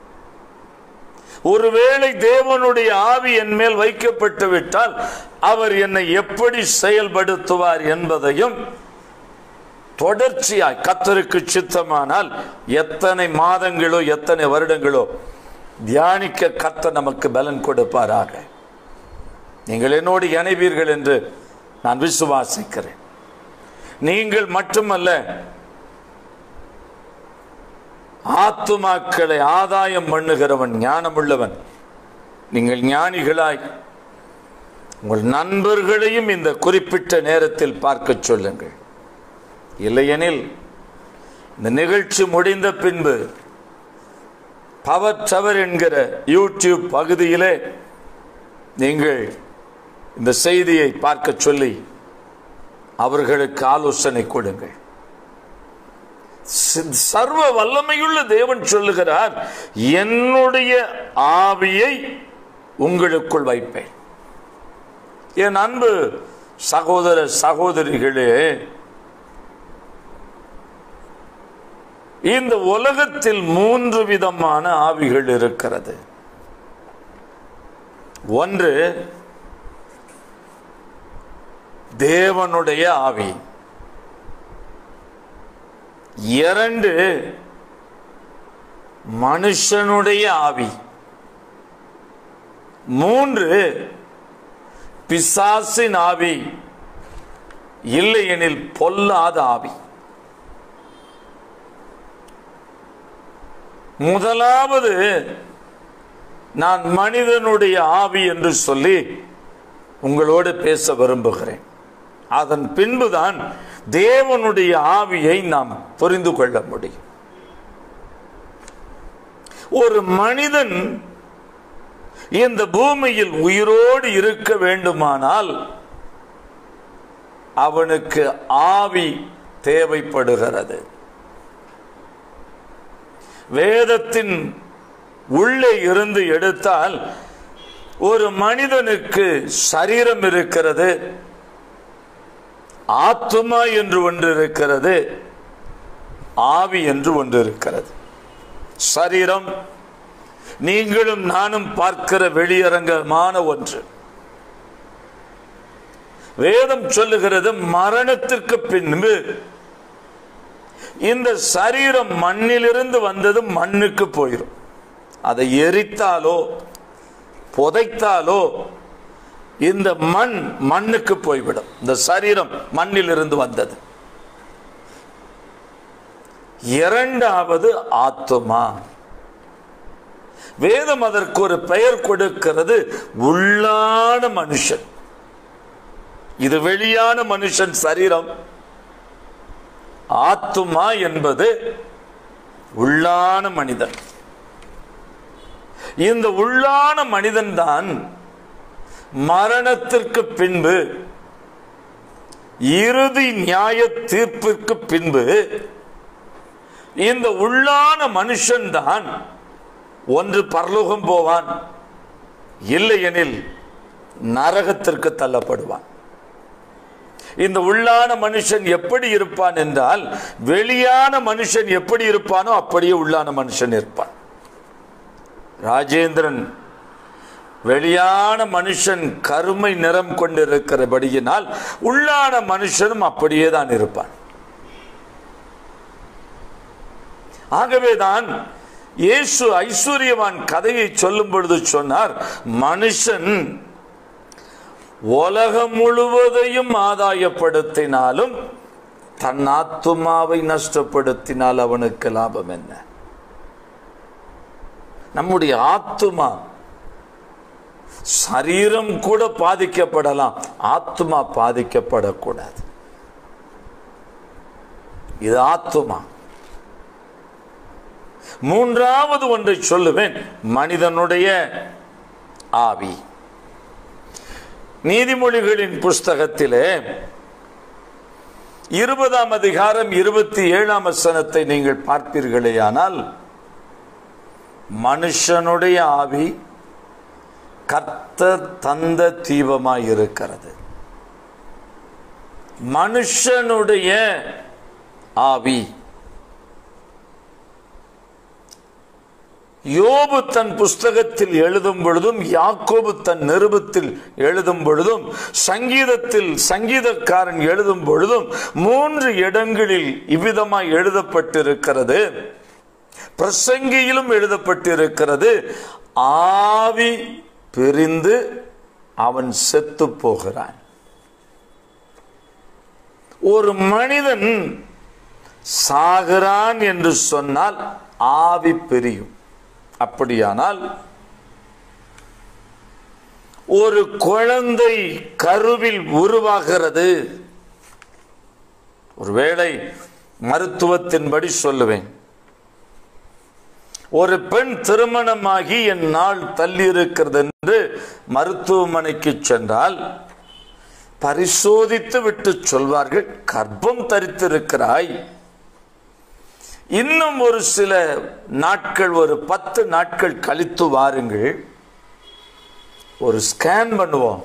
ஒருவேளை தேவனுடைய ஆவி என் மேல் வைக்கப்பட்டு விட்டால் அவர் என்னை எப்படி செயல்படுத்துவார் என்பதையும் தொடர்ச்சியாய் கத்தருக்கு சித்தமானால் எத்தனை மாதங்களோ எத்தனை வருடங்களோ தியானிக்க கத்த நமக்கு பலன் கொடுப்பாராக நீங்கள் என்னோடு இணைவீர்கள் என்று நான் விசுவாசிக்கிறேன் நீங்கள் மட்டுமல்ல ஆத்துமாக்களை ஆதாயம் பண்ணுகிறவன் ஞானமுள்ளவன் நீங்கள் ஞானிகளாய் உங்கள் நண்பர்களையும் இந்த குறிப்பிட்ட நேரத்தில் பார்க்க சொல்லுங்கள் இல்லையெனில் இந்த நிகழ்ச்சி முடிந்த பின்பு பவர் டவர் என்கிற யூடியூப் பகுதியிலே நீங்கள் இந்த செய்தியை பார்க்க சொல்லி அவர்களுக்கு ஆலோசனை கொடுங்கள் சி- சர்வ வல்லமையுள்ள தேவன் சொல்லுகிறார் என்னுடைய ஆவியை உங்களுக்குள் வைப்பேன் என் அன்பு சகோதர சகோதரிகளே இந்த உலகத்தில் மூன்று விதமான ஆவிகள் இருக்கிறது ஒன்று தேவனுடைய ஆவி இரண்டு மனுஷனுடைய ஆவி மூன்று பிசாசின் ஆவி இல்லையெனில் பொல்லாத ஆவி முதலாவது நான் மனிதனுடைய ஆவி என்று சொல்லி உங்களோடு பேச விரும்புகிறேன் அதன் பின்புதான் தேவனுடைய ஆவியை நாம் புரிந்து கொள்ள முடியும் ஒரு மனிதன் இந்த பூமியில் உயிரோடு இருக்க வேண்டுமானால் அவனுக்கு ஆவி தேவைப்படுகிறது வேதத்தின் உள்ளே இருந்து எடுத்தால் ஒரு மனிதனுக்கு சரீரம் இருக்கிறது ஆத்துமா என்று ஒன்று இருக்கிறது ஆவி என்று ஒன்று இருக்கிறது சரீரம் நீங்களும் நானும் பார்க்கிற வெளியரங்கமான ஒன்று வேதம் சொல்லுகிறது மரணத்திற்கு பின்பு இந்த சரீரம் மண்ணிலிருந்து வந்தது மண்ணுக்கு போயிடும் அதை எரித்தாலோ புதைத்தாலோ இந்த மண் மண்ணுக்கு போய்விடும் இந்த சரீரம் மண்ணிலிருந்து வந்தது இரண்டாவது ஆத்துமா வேதம் அதற்கு ஒரு பெயர் கொடுக்கிறது உள்ளான மனுஷன் இது வெளியான மனுஷன் சரீரம் ஆத்துமா என்பது உள்ளான மனிதன் இந்த உள்ளான மனிதன் தான் மரணத்திற்கு பின்பு இறுதி நியாய தீர்ப்பிற்கு பின்பு இந்த உள்ளான மனுஷன்தான் ஒன்று பரலோகம் போவான் இல்லையெனில் நரகத்திற்கு தள்ளப்படுவான் இந்த உள்ளான மனுஷன் எப்படி இருப்பான் என்றால் வெளியான மனுஷன் எப்படி இருப்பானோ அப்படியே உள்ளான மனுஷன் இருப்பான் ராஜேந்திரன் வெளியான மனுஷன் கருமை நிறம் கொண்டிருக்கிறபடியினால் உள்ளான மனுஷனும் அப்படியே தான் இருப்பான் ஆகவேதான் இயேசு ஐஸ்வர்யவான் கதையை சொல்லும் பொழுது சொன்னார் மனுஷன் உலகம் முழுவதையும் ஆதாயப்படுத்தினாலும் தன் ஆத்துமாவை நஷ்டப்படுத்தினால் அவனுக்கு லாபம் என்ன நம்முடைய ஆத்துமா சரீரம் கூட பாதிக்கப்படலாம் ஆத்மா பாதிக்கப்படக்கூடாது இது ஆத்துமா மூன்றாவது ஒன்றை சொல்லுவேன் மனிதனுடைய ஆவி நீதிமொழிகளின் புஸ்தகத்திலே இருபதாம் அதிகாரம் இருபத்தி ஏழாம் வசனத்தை நீங்கள் பார்ப்பீர்களேயானால் மனுஷனுடைய ஆவி கர்த்தர் தந்த தீபமாய் இருக்கிறது மனுஷனுடைய ஆவி யோபு தன் புஸ்தகத்தில் எழுதும் பொழுதும் யாக்கோபு தன் நிருபத்தில் எழுதும் பொழுதும் சங்கீதத்தில் சங்கீதக்காரன் எழுதும் பொழுதும் மூன்று இடங்களில் இவ்விதமாய் எழுதப்பட்டிருக்கிறது பிரசங்கியிலும் எழுதப்பட்டிருக்கிறது ஆவி பிரிந்து அவன் செத்து போகிறான் ஒரு மனிதன் சாகிறான் என்று சொன்னால் ஆவி பிரியும் அப்படியானால் ஒரு குழந்தை கருவில் உருவாகிறது ஒருவேளை மருத்துவத்தின்படி சொல்லுவேன் ஒரு பெண் திருமணமாகி என் நாள் தள்ளி இருக்கிறது என்று மருத்துவமனைக்கு சென்றால் பரிசோதித்து விட்டு சொல்வார்கள் கர்ப்பம் தரித்திருக்கிறாய் இன்னும் ஒரு சில நாட்கள் ஒரு பத்து நாட்கள் கழித்து வாருங்கள் ஒரு ஸ்கேன் பண்ணுவோம்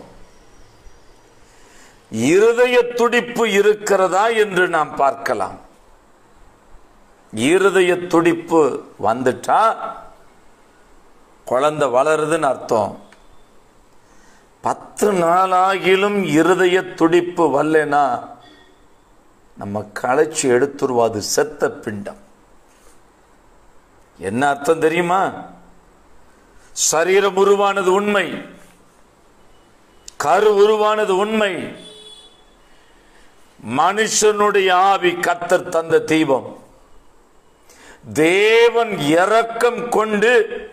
இருதய துடிப்பு இருக்கிறதா என்று நாம் பார்க்கலாம் இருதய துடிப்பு வந்துட்டா குழந்தை வளருதுன்னு அர்த்தம் பத்து நாளாகிலும் இருதய துடிப்பு வரலனா நம்ம களைச்சி எடுத்துருவோம் அது செத்த பிண்டம் என்ன அர்த்தம் தெரியுமா சரீரம் உருவானது உண்மை கரு உருவானது உண்மை மனுஷனுடைய ஆவி கத்தர் தந்த தீபம் தேவன் இரக்கம் கொண்டு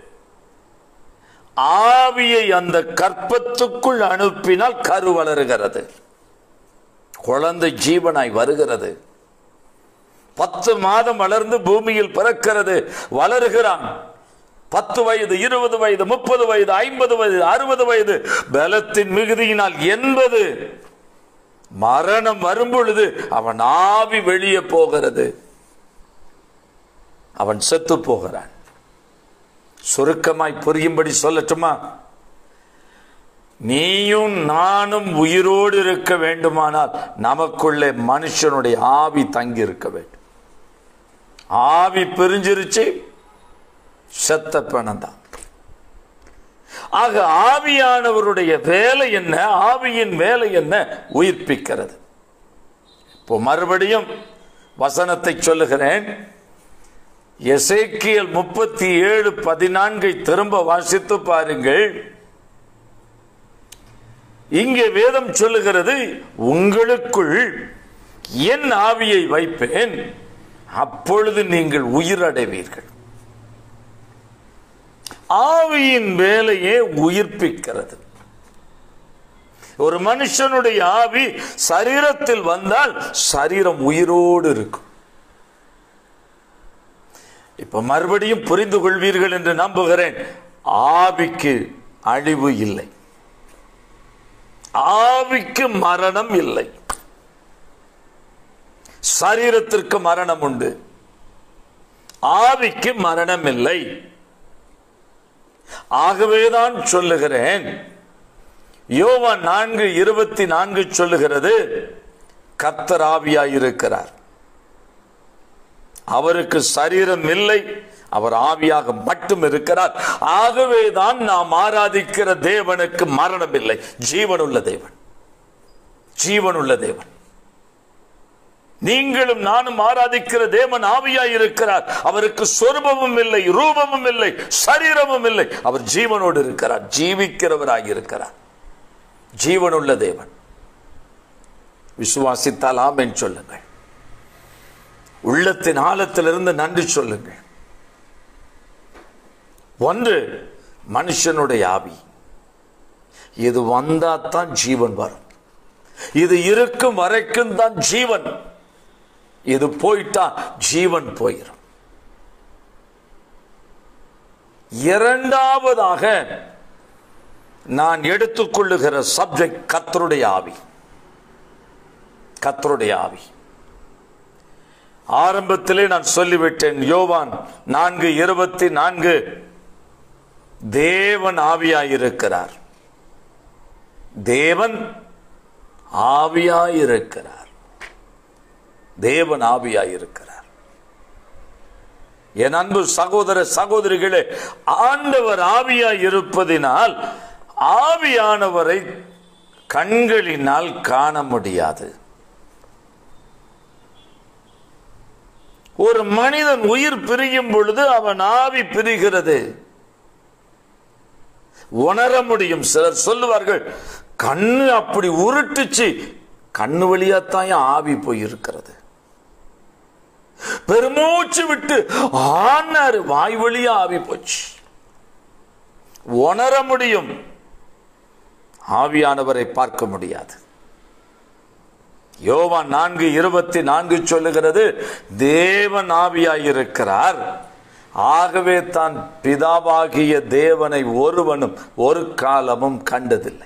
ஆவியை அந்த கற்பத்துக்குள் அனுப்பினால் கரு வளருகிறது குழந்தை ஜீவனாய் வருகிறது பத்து மாதம் வளர்ந்து பூமியில் பிறக்கிறது வளருகிறான் பத்து வயது இருபது வயது முப்பது வயது ஐம்பது வயது அறுபது வயது பலத்தின் மிகுதியினால் எண்பது மரணம் வரும் பொழுது அவன் ஆவி வெளியே போகிறது அவன் செத்து போகிறான் சுருக்கமாய் புரியும்படி சொல்லட்டுமா நீயும் நானும் உயிரோடு இருக்க வேண்டுமானால் நமக்குள்ளே மனுஷனுடைய ஆவி தங்கி இருக்க வேண்டும் ஆவி பிரிஞ்சிருச்சு செத்த பணம் ஆக ஆவியானவருடைய வேலை என்ன ஆவியின் வேலை என்ன உயிர்ப்பிக்கிறது இப்போ மறுபடியும் வசனத்தை சொல்லுகிறேன் எசேக்கியல் முப்பத்தி ஏழு பதினான்கை திரும்ப வாசித்து பாருங்கள் இங்கே வேதம் சொல்லுகிறது உங்களுக்குள் என் ஆவியை வைப்பேன் அப்பொழுது நீங்கள் உயிரடைவீர்கள் ஆவியின் வேலையே உயிர்ப்பிக்கிறது ஒரு மனுஷனுடைய ஆவி சரீரத்தில் வந்தால் சரீரம் உயிரோடு இருக்கும் இப்ப மறுபடியும் புரிந்து கொள்வீர்கள் என்று நம்புகிறேன் ஆவிக்கு அழிவு இல்லை ஆவிக்கு மரணம் இல்லை சரீரத்திற்கு மரணம் உண்டு ஆவிக்கு மரணம் இல்லை ஆகவேதான் சொல்லுகிறேன் யோவா நான்கு இருபத்தி நான்கு சொல்லுகிறது கர்த்தர் ஆவியாயிருக்கிறார் அவருக்கு சரீரம் இல்லை அவர் ஆவியாக மட்டும் இருக்கிறார் ஆகவேதான் நாம் ஆராதிக்கிற தேவனுக்கு மரணம் இல்லை ஜீவனுள்ள தேவன் ஜீவனுள்ள தேவன் நீங்களும் நானும் ஆராதிக்கிற தேவன் ஆவியாய் இருக்கிறார் அவருக்கு சொரூபமும் இல்லை ரூபமும் இல்லை சரீரமும் இல்லை அவர் ஜீவனோடு இருக்கிறார் ஜீவிக்கிறவராய் இருக்கிறார் ஜீவனுள்ள தேவன் விசுவாசித்தால் ஆமென் சொல்லுங்கள் உள்ளத்தின் ஆழத்திலிருந்து நன்றி சொல்லுங்கள் ஒன்று மனுஷனுடைய ஆவி இது வந்தா தான் ஜீவன் வரும் இது இருக்கும் வரைக்கும் தான் ஜீவன் இது போயிட்டா ஜீவன் போயிடும் இரண்டாவதாக நான் எடுத்துக்கொள்ளுகிற சப்ஜெக்ட் கத்தருடைய ஆவி கத்தருடைய ஆவி ஆரம்பத்திலே நான் சொல்லிவிட்டேன் யோவான் நான்கு இருபத்தி நான்கு தேவன் ஆவியாயிருக்கிறார் தேவன் ஆவியாயிருக்கிறார் தேவன் ஆவியாயிருக்கிறார் என் அன்பு சகோதர சகோதரிகளே ஆண்டவர் ஆவியாய் இருப்பதினால் ஆவியானவரை கண்களினால் காண முடியாது ஒரு மனிதன் உயிர் பிரியும் பொழுது அவன் ஆவி பிரிகிறது உணர முடியும் சிலர் சொல்லுவார்கள் கண்ணு அப்படி உருட்டுச்சு கண்ணு வழியாத்தான் என் ஆவி போய் இருக்கிறது பெருமூச்சு விட்டு ஆனாரு வாய் வழியா ஆவி போச்சு உணர முடியும் ஆவியானவரை பார்க்க முடியாது யோவான் நான்கு இருபத்தி நான்கு சொல்லுகிறது தேவன் ஆவியாயிருக்கிறார் ஆகவே தான் பிதாவாகிய தேவனை ஒருவனும் ஒரு காலமும் கண்டதில்லை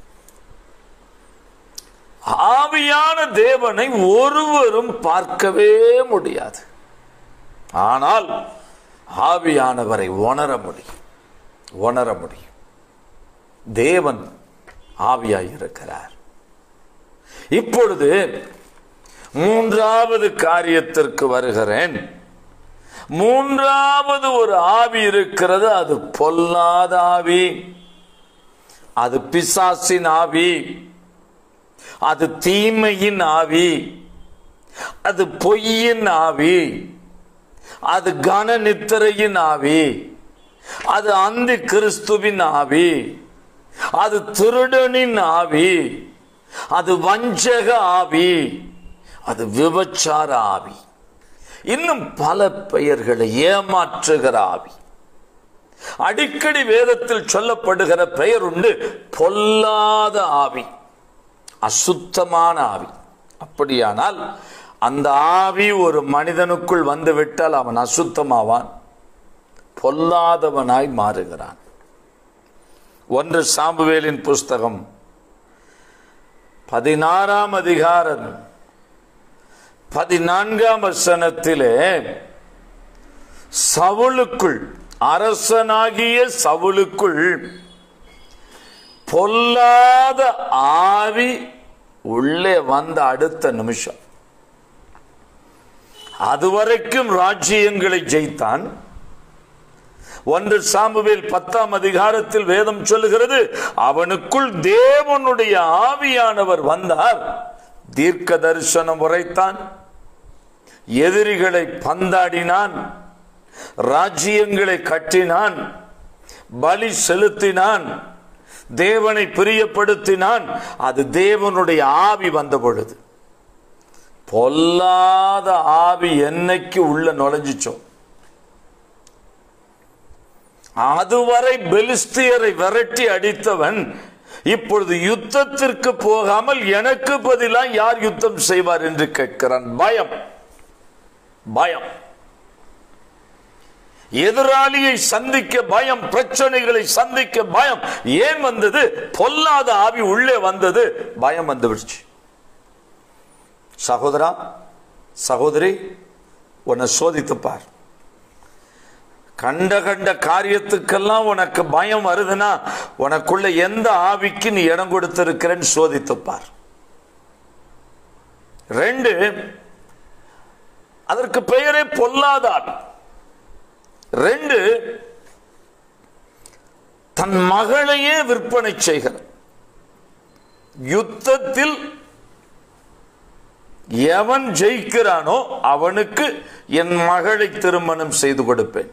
ஆவியான தேவனை ஒருவரும் பார்க்கவே முடியாது ஆனால் ஆவியானவரை உணர முடியும் உணர முடியும் தேவன் ஆவியாயிருக்கிறார் இப்பொழுது மூன்றாவது காரியத்திற்கு வருகிறேன் மூன்றாவது ஒரு ஆவி இருக்கிறது அது பொல்லாத ஆவி அது பிசாசின் ஆவி அது தீமையின் ஆவி அது பொய்யின் ஆவி அது கன நித்திரையின் ஆவி அது அந்த கிறிஸ்துவின் ஆவி அது திருடனின் ஆவி அது வஞ்சக ஆவி அது விபச்சார ஆவி இன்னும் பல பெயர்களை ஏமாற்றுகிற ஆவி அடிக்கடி வேதத்தில் சொல்லப்படுகிற பெயர் உண்டு பொல்லாத ஆவி அசுத்தமான ஆவி அப்படியானால் அந்த ஆவி ஒரு மனிதனுக்குள் வந்துவிட்டால் அவன் அசுத்தமாவான் பொல்லாதவனாய் மாறுகிறான் ஒன்று சாம்புவேலின் புஸ்தகம் பதினாறாம் அதிகாரம் பதினான்காம் வசனத்திலே சவுளுக்குள் அரசனாகிய சவுளுக்குள் பொல்லாத ஆவி உள்ளே வந்த அடுத்த நிமிஷம் அதுவரைக்கும் ராஜ்யங்களை ஜெயித்தான் ஒன்று சாமுவேல் பத்தாம் அதிகாரத்தில் வேதம் சொல்லுகிறது அவனுக்குள் தேவனுடைய ஆவியானவர் வந்தார் தீர்க்க தரிசனம் உரைத்தான் எதிரிகளை பந்தாடினான் ராஜ்யங்களை கட்டினான் பலி செலுத்தினான் தேவனை பிரியப்படுத்தினான் அது தேவனுடைய ஆவி வந்த பொழுது பொல்லாத ஆவி என்னைக்கு உள்ள நுழைஞ்சிச்சோம் அதுவரை பெலிஸ்தியரை விரட்டி அடித்தவன் இப்பொழுது யுத்தத்திற்கு போகாமல் எனக்கு பதிலாக யார் யுத்தம் செய்வார் என்று கேட்கிறான் பயம் பயம் எதிராளியை சந்திக்க பயம் பிரச்சனைகளை சந்திக்க பயம் ஏன் வந்தது பொல்லாத ஆவி உள்ளே வந்தது பயம் வந்து விடுச்சு சகோதரா சகோதரி உன்னை சோதித்து பார் கண்ட கண்ட காரியத்துக்கெல்லாம் உனக்கு பயம் வருதுன்னா உனக்குள்ள எந்த ஆவிக்கு நீ இடம் கொடுத்திருக்கிறேன்னு சோதித்துப்பார் ரெண்டு அதற்கு பெயரே பொல்லாதார் ரெண்டு தன் மகளையே விற்பனை செய்கிற யுத்தத்தில் எவன் ஜெயிக்கிறானோ அவனுக்கு என் மகளை திருமணம் செய்து கொடுப்பேன்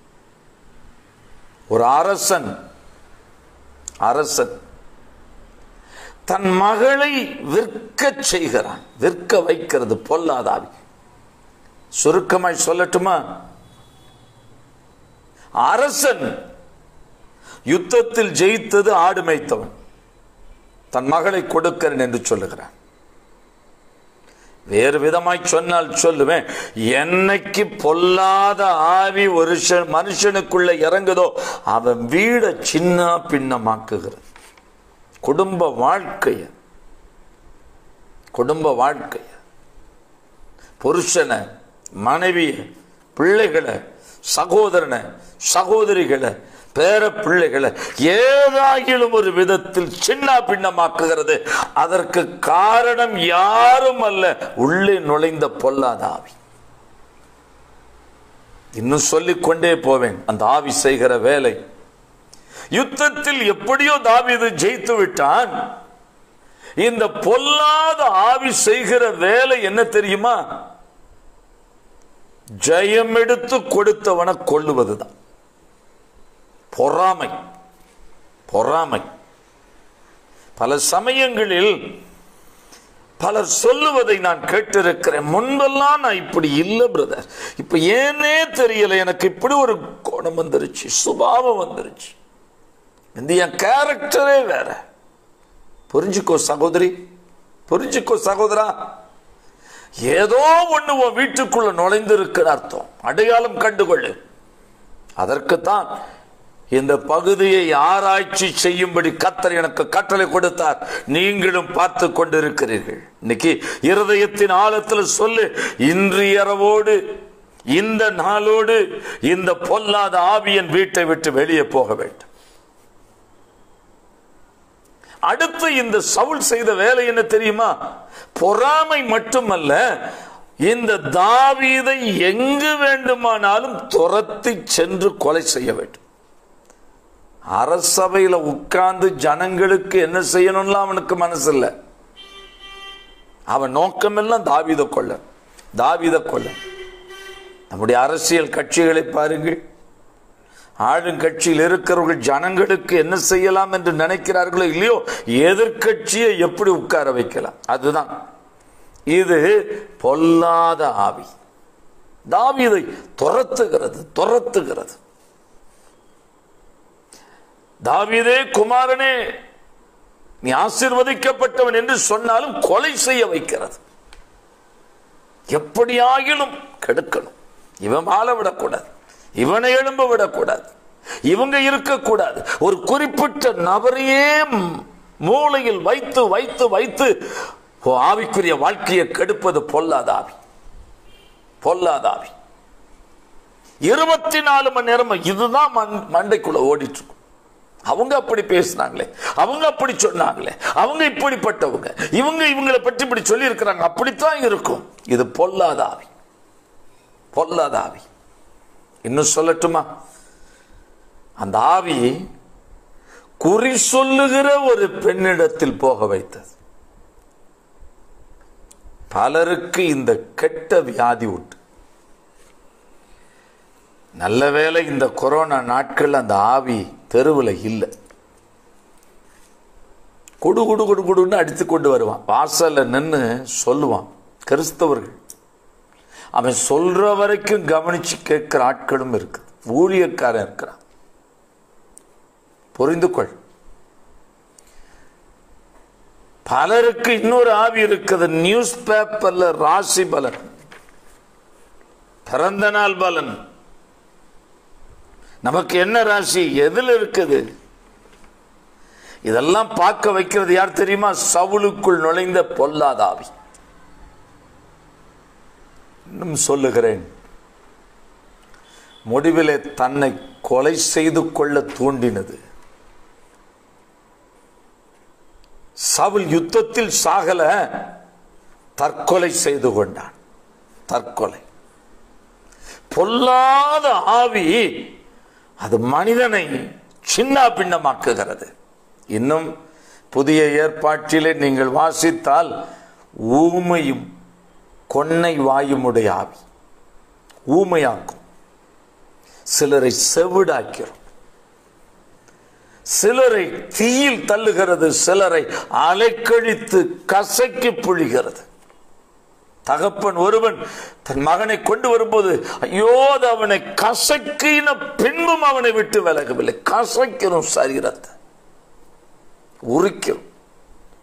ஒரு அரசன் அரசன் தன் மகளை விற்க செய்கிறான் விற்க வைக்கிறது பொல்லாதாவி சுருக்கமாய் சொல்லட்டுமா அரசன் யுத்தத்தில் ஜெயித்தது ஆடு மேய்த்தவன் தன் மகளை கொடுக்கிறேன் என்று சொல்லுகிறான் வேறு விதமாய் சொன்னால் சொல்லுவேன் என்னைக்கு பொல்லாத ஆவி ஒரு ஷ- மனுஷனுக்குள்ள இறங்குதோ அவன் வீட சின்ன பின்னமாக்குகிறது குடும்ப வாழ்க்கைய குடும்ப வாழ்க்கைய புருஷனை மனைவிய பிள்ளைகளை சகோதரனை சகோதரிகளை பேர பிள்ளைகளை ஏதாகிலும் ஒரு விதத்தில் சின்ன பின்னமாக்குகிறது அதற்கு காரணம் யாரும் அல்ல உள்ளே நுழைந்த பொல்லாத ஆவி இன்னும் சொல்லிக் கொண்டே போவேன் அந்த ஆவி செய்கிற வேலை யுத்தத்தில் எப்படியோ தாவீது ஜெயித்து விட்டான் இந்த பொல்லாத ஆவி செய்கிற வேலை என்ன தெரியுமா ஜெயம் எடுத்து கொடுத்தவனை கொள்ளுவதுதான் பொறாமை பொறாமை பல சமயங்களில் பலர் சொல்லுவதை நான் கேட்டிருக்கிறேன் முன்பெல்லாம் நான் இப்படி இல்லை பிரதர் இப்ப ஏனே தெரியல எனக்கு இப்படி ஒரு கோணம் வந்துருச்சு சுபாவம் வந்துருச்சு இந்த என் கேரக்டரே வேற புரிஞ்சுக்கோ சகோதரி புரிஞ்சுக்கோ சகோதரா ஏதோ ஒண்ணு உன் வீட்டுக்குள்ள நுழைந்திருக்கிற அர்த்தம் அடையாளம் கண்டுகொள்ளு அதற்குத்தான் இந்த பகுதியை ஆராய்ச்சி செய்யும்படி கத்தர் எனக்கு கட்டளை கொடுத்தார் நீங்களும் பார்த்து கொண்டிருக்கிறீர்கள் இன்னைக்கு இருதயத்தின் ஆழத்தில் சொல்லு இன்று இரவோடு இந்த நாளோடு இந்த பொல்லாத ஆவியன் வீட்டை விட்டு வெளியே போக வேண்டும் அடுத்து இந்த சவுல் செய்த வேலை என்ன தெரியுமா பொறாமை மட்டுமல்ல இந்த தாவீதை எங்கு வேண்டுமானாலும் துரத்தி சென்று கொலை செய்ய வேண்டும் அரசவையில உட்கார்ந்து ஜனங்களுக்கு என்ன செய்யணும்லாம் அவனுக்கு மனசு இல்லை அவன் நோக்கமெல்லாம் தாவீத கொள்ள தாவீத கொள்ள நம்முடைய அரசியல் கட்சிகளை பாருங்கள் ஆளுங்கட்சியில் இருக்கிறவர்கள் ஜனங்களுக்கு என்ன செய்யலாம் என்று நினைக்கிறார்களோ இல்லையோ எதிர்க்கட்சியை எப்படி உட்கார வைக்கலாம் அதுதான் இது பொல்லாத ஆவி தாவீதை துரத்துகிறது துரத்துகிறது தாவீதே குமாரனே நீ ஆசிர்வதிக்கப்பட்டவன் என்று சொன்னாலும் கொலை செய்ய வைக்கிறது எப்படியாகிலும் கெடுக்கணும் இவன் வாழ விடக்கூடாது இவனை எழும்ப விடக்கூடாது இவங்க இருக்கக்கூடாது ஒரு குறிப்பிட்ட நபரையே ம்- மூளையில் வைத்து வைத்து வைத்து ஓ, ஆவிக்குரிய வாழ்க்கையை கெடுப்பது பொல்லாத ஆவி பொல்லாத ஆவி இருபத்தி நாலு மணி நேரம் இதுதான் மண்- மண்டைக்குள்ள ஓடிட்டு இருக்கும் அவங்க அப்படி பேசினாங்களே அவங்க அப்படி சொன்னாங்களே அவங்க இப்படிப்பட்டவங்க இவங்க இவங்களை பற்றி இப்படி சொல்லி இருக்கிறாங்க அப்படித்தான் இருக்கும் இது பொல்லாத ஆவி பொல்லாத ஆவி இன்னும் சொல்லட்டுமா அந்த ஆவி குறி சொல்லுகிற ஒரு பெண்ணிடத்தில் போக வைத்தது பலருக்கு இந்த கெட்ட வியாதி உண்டு நல்ல வேளை இந்த கொரோனா நாட்கள் அந்த ஆவி தெருவில் இல்லை குடு குடு குடு குடுன்னு அடித்து கொண்டு வருவான் வாசல்ல நின்று சொல்லுவான் கிறிஸ்தவர்கள் அவன் சொல்ற வரைக்கும் கவனிச்சு கேட்கிற ஆட்களும் இருக்கு ஊழியக்காரன் இருக்கிறான் புரிந்து கொள் பலருக்கு இன்னொரு ஆவி இருக்குது நியூஸ் பேப்பர்ல ராசி பலன் பிறந்த நாள் பலன் நமக்கு என்ன ராசி எதுல இருக்குது இதெல்லாம் பார்க்க வைக்கிறது யார் தெரியுமா சவுளுக்குள் நுழைந்த பொல்லாத ஆவி இன்னும் சொல்லுகிறேன் முடிவிலே தன்னை கொலை செய்து கொள்ள தூண்டினது சவுல் யுத்தத்தில் சாகல தற்கொலை செய்து கொண்டான் தற்கொலை பொல்லாத ஆவி அது மனிதனை சின்ன பின்னமாக்குகிறது இன்னும் புதிய ஏற்பாட்டிலே நீங்கள் வாசித்தால் ஊமையும் கொன்னை வாயுமுடைய ஆவி ஊமையாக்கும் சிலரை செவிடாக்கிறோம் சிலரை தீயில் தள்ளுகிறது சிலரை அலைக்கழித்து கசக்கி புழிகிறது தகப்பன் ஒருவன் தன் மகனை கொண்டு வரும்போது ஐயோ அது அவனை கசக்கின பின்பும் அவனை விட்டு விலகவில்லை கசக்கிறோம் சரீரத்தை உரிக்கிறோம்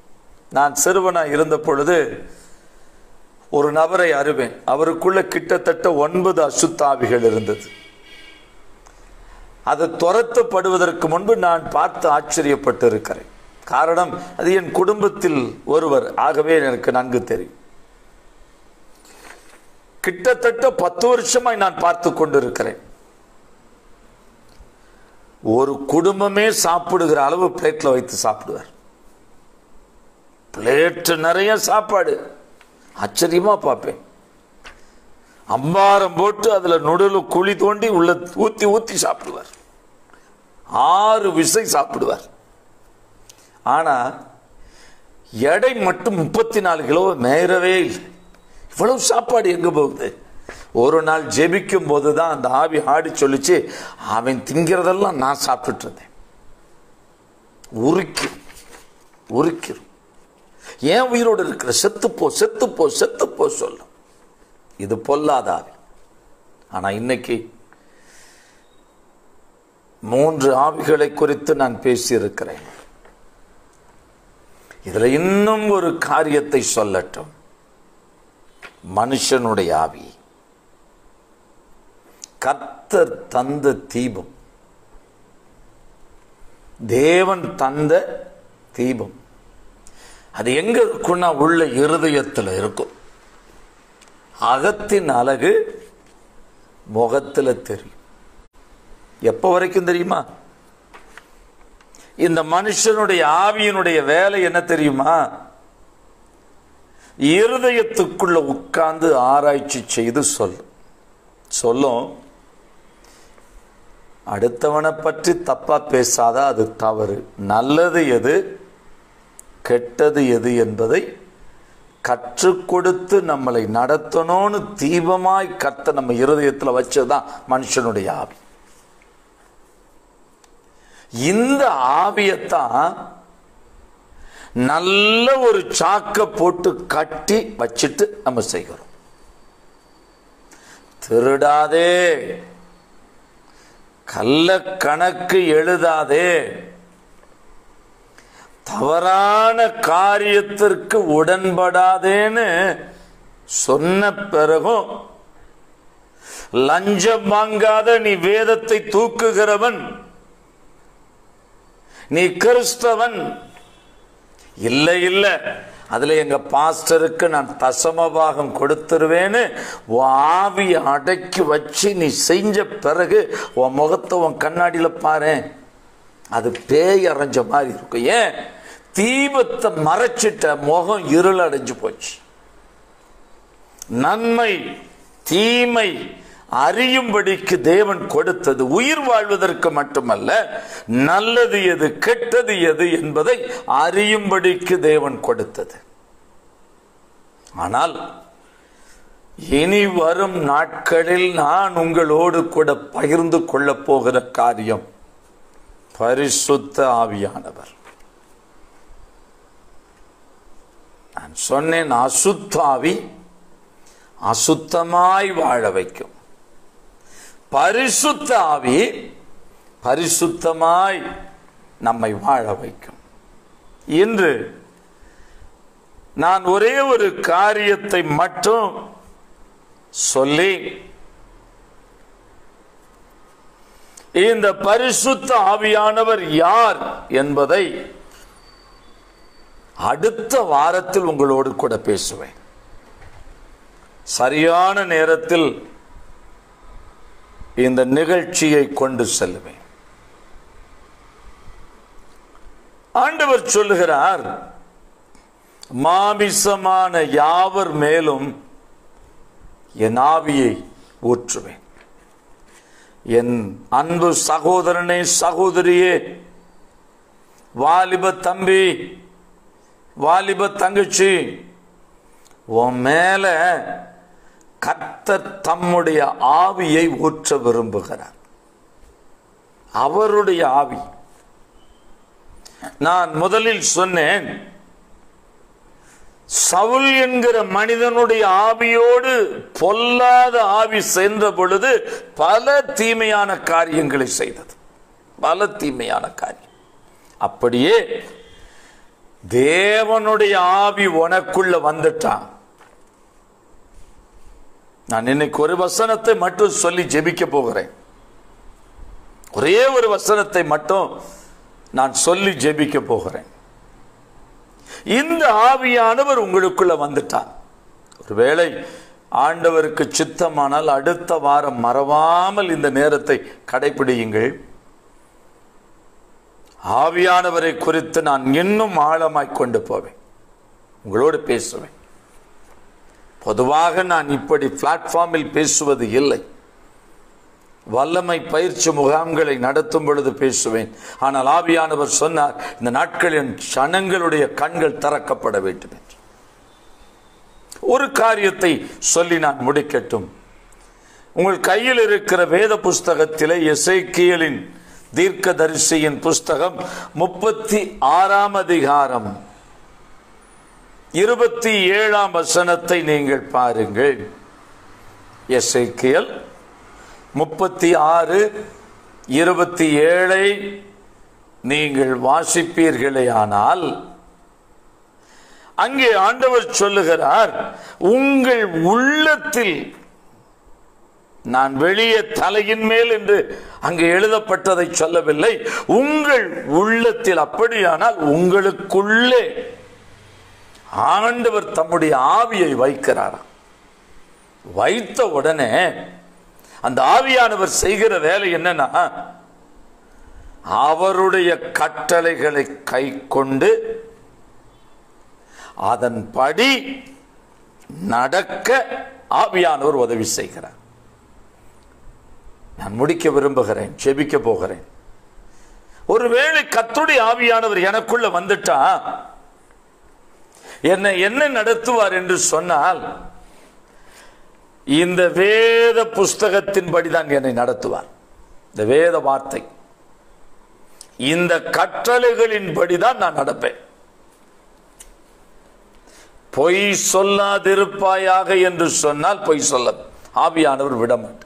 நான் சிறுவனா இருந்த பொழுது ஒரு நபரை அறிவேன் அவருக்குள்ள கிட்டத்தட்ட ஒன்பது அசுத்தாவிகள் இருந்தது அது துரத்தப்படுவதற்கு முன்பு நான் பார்த்து ஆச்சரியப்பட்டு இருக்கிறேன் காரணம் அது என் குடும்பத்தில் ஒருவர் ஆகவே எனக்கு நன்கு தெரியும் கிட்டத்தட்ட பத்து வருஷமாய் நான் பார்த்து கொண்டிருக்கிறேன் ஒரு குடும்பமே சாப்பிடுகிற அளவு பிளேட்ல வைத்து சாப்பிடுவார் பிளேட் நிறைய சாப்பாடு ஆச்சரியமா பார்ப்பேன் அம்பாரம் போட்டு அதுல நுடல குழி தோண்டி உள்ள ஊத்தி ஊத்தி சாப்பிடுவார் ஆறு விசை சாப்பிடுவார் ஆனா எடை மட்டும் முப்பத்தி நாலு கிலோ மேறவே இல்லை இவ்வளவு சாப்பாடு எங்க போகுது ஒரு நாள் ஜெபிக்கும் போதுதான் அந்த ஆவி ஆடி சொல்லிச்சு அவன் திங்கிறதெல்லாம் நான் சாப்பிட்டுட்டு இருந்தேன் உருக்கி உருக்கிறோம் ஏன் உயிரோடு இருக்கிற செத்து போ செத்து போ செத்து போ சொல்லும் இது பொல்லாத ஆவி ஆனா இன்னைக்கு மூன்று ஆவிகளை குறித்து நான் பேசியிருக்கிறேன் இதுல இன்னும் ஒரு காரியத்தை சொல்லட்டும் மனுஷனுடைய ஆவி கர்த்தர் தந்த தீபம் தேவன் தந்த தீபம் அது எங்க இருக்குன்னா உள்ள இருதயத்தில் இருக்கும் அகத்தின் அழகு முகத்துல தெரியும் எப்ப வரைக்கும் தெரியுமா இந்த மனுஷனுடைய ஆவியினுடைய வேலை என்ன தெரியுமா இருதயத்துக்குள்ள உட்கார்ந்து ஆராய்ச்சி செய்து சொல்லும் சொல்லும் அடுத்தவனை பற்றி தப்பா பேசாத அது தவறு நல்லது எது கெட்டது எது என்பதை கற்றுக் கொடுத்து நம்மளை நடத்தணும்னு தீபமாய் கத்த நம்ம இருதயத்தில் வச்சதுதான் மனுஷனுடைய ஆவி இந்த ஆவியத்தான் நல்ல ஒரு சாக்க போட்டு கட்டி வச்சிட்டு நம்ம செய்கிறோம் திருடாதே கள்ள கணக்கு எழுதாதே தவறான காரியத்திற்கு உடன்படாதேன்னு சொன்ன பிறகும் லஞ்சம் வாங்காத நீ வேதத்தை தூக்குகிறவன் நீ கிறிஸ்தவன் இல்லை இல்லை அதுல எங்க பாஸ்டருக்கு நான் தசமபாகம் கொடுத்துருவேன்னு உன் ஆவியை அடக்கி வச்சு நீ செஞ்ச பிறகு உன் முகத்தை உன் கண்ணாடியில பாரு அது பேய் அரைஞ்ச மாதிரி இருக்கும் ஏன் தீபத்தை மறைச்சிட்ட முகம் இருள் அடைஞ்சு போச்சு நன்மை தீமை அறியும்படிக்கு தேவன் கொடுத்தது உயிர் வாழ்வதற்கு மட்டுமல்ல நல்லது எது கெட்டது எது என்பதை அறியும்படிக்கு தேவன் கொடுத்தது ஆனால் இனி வரும் நாட்களில் நான் உங்களோடு கூட பகிர்ந்து கொள்ளப் போகிற காரியம் பரிசுத்த ஆவியானவர் நான் சொன்னேன் அசுத்த ஆவி அசுத்தமாய் வாழ வைக்கும் பரிசுத்த ஆவி பரிசுத்தமாய் நம்மை வாழ வைக்கும் இன்று நான் ஒரே ஒரு காரியத்தை மட்டும் சொல்லி இந்த பரிசுத்த ஆவியானவர் யார் என்பதை அடுத்த வாரத்தில் உங்களோடு கூட பேசுவேன் சரியான நேரத்தில் இந்த நிகழ்ச்சியை கொண்டு செல்லுவேன் ஆண்டவர் சொல்லுகிறார் மாமிசமான யாவர் மேலும் என் ஆவியை ஊற்றுவேன் என் அன்பு சகோதரனே சகோதரியே வாலிப தம்பி வாலிப தங்கச்சி உன் மேல கர்த்தர் தம்முடைய ஆவியை ஊற்ற விரும்புகிறார் அவருடைய ஆவி நான் முதலில் சொன்னேன் சவுல் என்கிற மனிதனுடைய ஆவியோடு பொல்லாத ஆவி சென்ற பொழுது பல தீமையான காரியங்களை செய்தது பல தீமையான காரியம் அப்படியே தேவனுடைய ஆவி உனக்குள்ள வந்துட்டான் நான் இன்னைக்கு ஒரு வசனத்தை மட்டும் சொல்லி ஜெபிக்க போகிறேன் ஒரே ஒரு வசனத்தை மட்டும் நான் சொல்லி ஜெபிக்க போகிறேன் இந்த ஆவியானவர் உங்களுக்குள்ள வந்துட்டார் ஒருவேளை ஆண்டவருக்கு சித்தமானால் அடுத்த வாரம் மறவாமல் இந்த நேரத்தை கடைபிடியுங்கள் ஆவியானவரை குறித்து நான் இன்னும் ஆழமாய் கொண்டு போவேன் உங்களோடு பேசுவேன் பொதுவாக நான் இப்படி பிளாட்ஃபார்மில் பேசுவது இல்லை வல்லமை பயிற்சி முகாம்களை நடத்தும் பொழுது பேசுவேன் ஆனால் ஆவியானவர் சொன்னார் இந்த நாட்களில் ஜனங்களுடைய கண்கள் திறக்கப்பட வேண்டும் என்று ஒரு காரியத்தை சொல்லி நான் முடிக்கட்டும் உங்கள் கையில் இருக்கிற வேத புஸ்தகத்திலே எசேக்கியலின் தீர்க்கதரிசியின் புஸ்தகம் முப்பத்தி ஆறாம் அதிகாரம் இருபத்தி ஏழாம் வசனத்தை நீங்கள் பாருங்கள் எசேக்கியல் முப்பத்தி ஆறு இருபத்தி ஏழை நீங்கள் வாசிப்பீர்களே ஆனால் அங்கே ஆண்டவர் சொல்லுகிறார் உங்கள் உள்ளத்தில் நான் வெளியே தலையின் மேல் என்று அங்கே எழுதப்பட்டதை சொல்லவில்லை உங்கள் உள்ளத்தில் அப்படியானால் உங்களுக்குள்ளே ஆண்டவர் தம்முடைய ஆவியை வைக்கிறாராம் வைத்த உடனே அந்த ஆவியானவர் செய்கிற வேலை என்னன்னா அவருடைய கட்டளைகளை கை கொண்டு அதன்படி நடக்க ஆவியானவர் உதவி செய்கிறார் நான் முடிக்க விரும்புகிறேன் ஜெபிக்க போகிறேன் ஒருவேளை கத்துடைய ஆவியானவர் எனக்குள்ள வந்துட்டா என்னை என்ன நடத்துவார் என்று சொன்னால் இந்த வேத புஸ்தகத்தின்படி தான் என்னை நடத்துவார் இந்த வேத வார்த்தை இந்த கட்டளைகளின்படி தான் நான் நடப்பேன் பொய் சொல்லாதிருப்பாயாக என்று சொன்னால் பொய் சொல்ல ஆவியானவர் விட மாட்டார்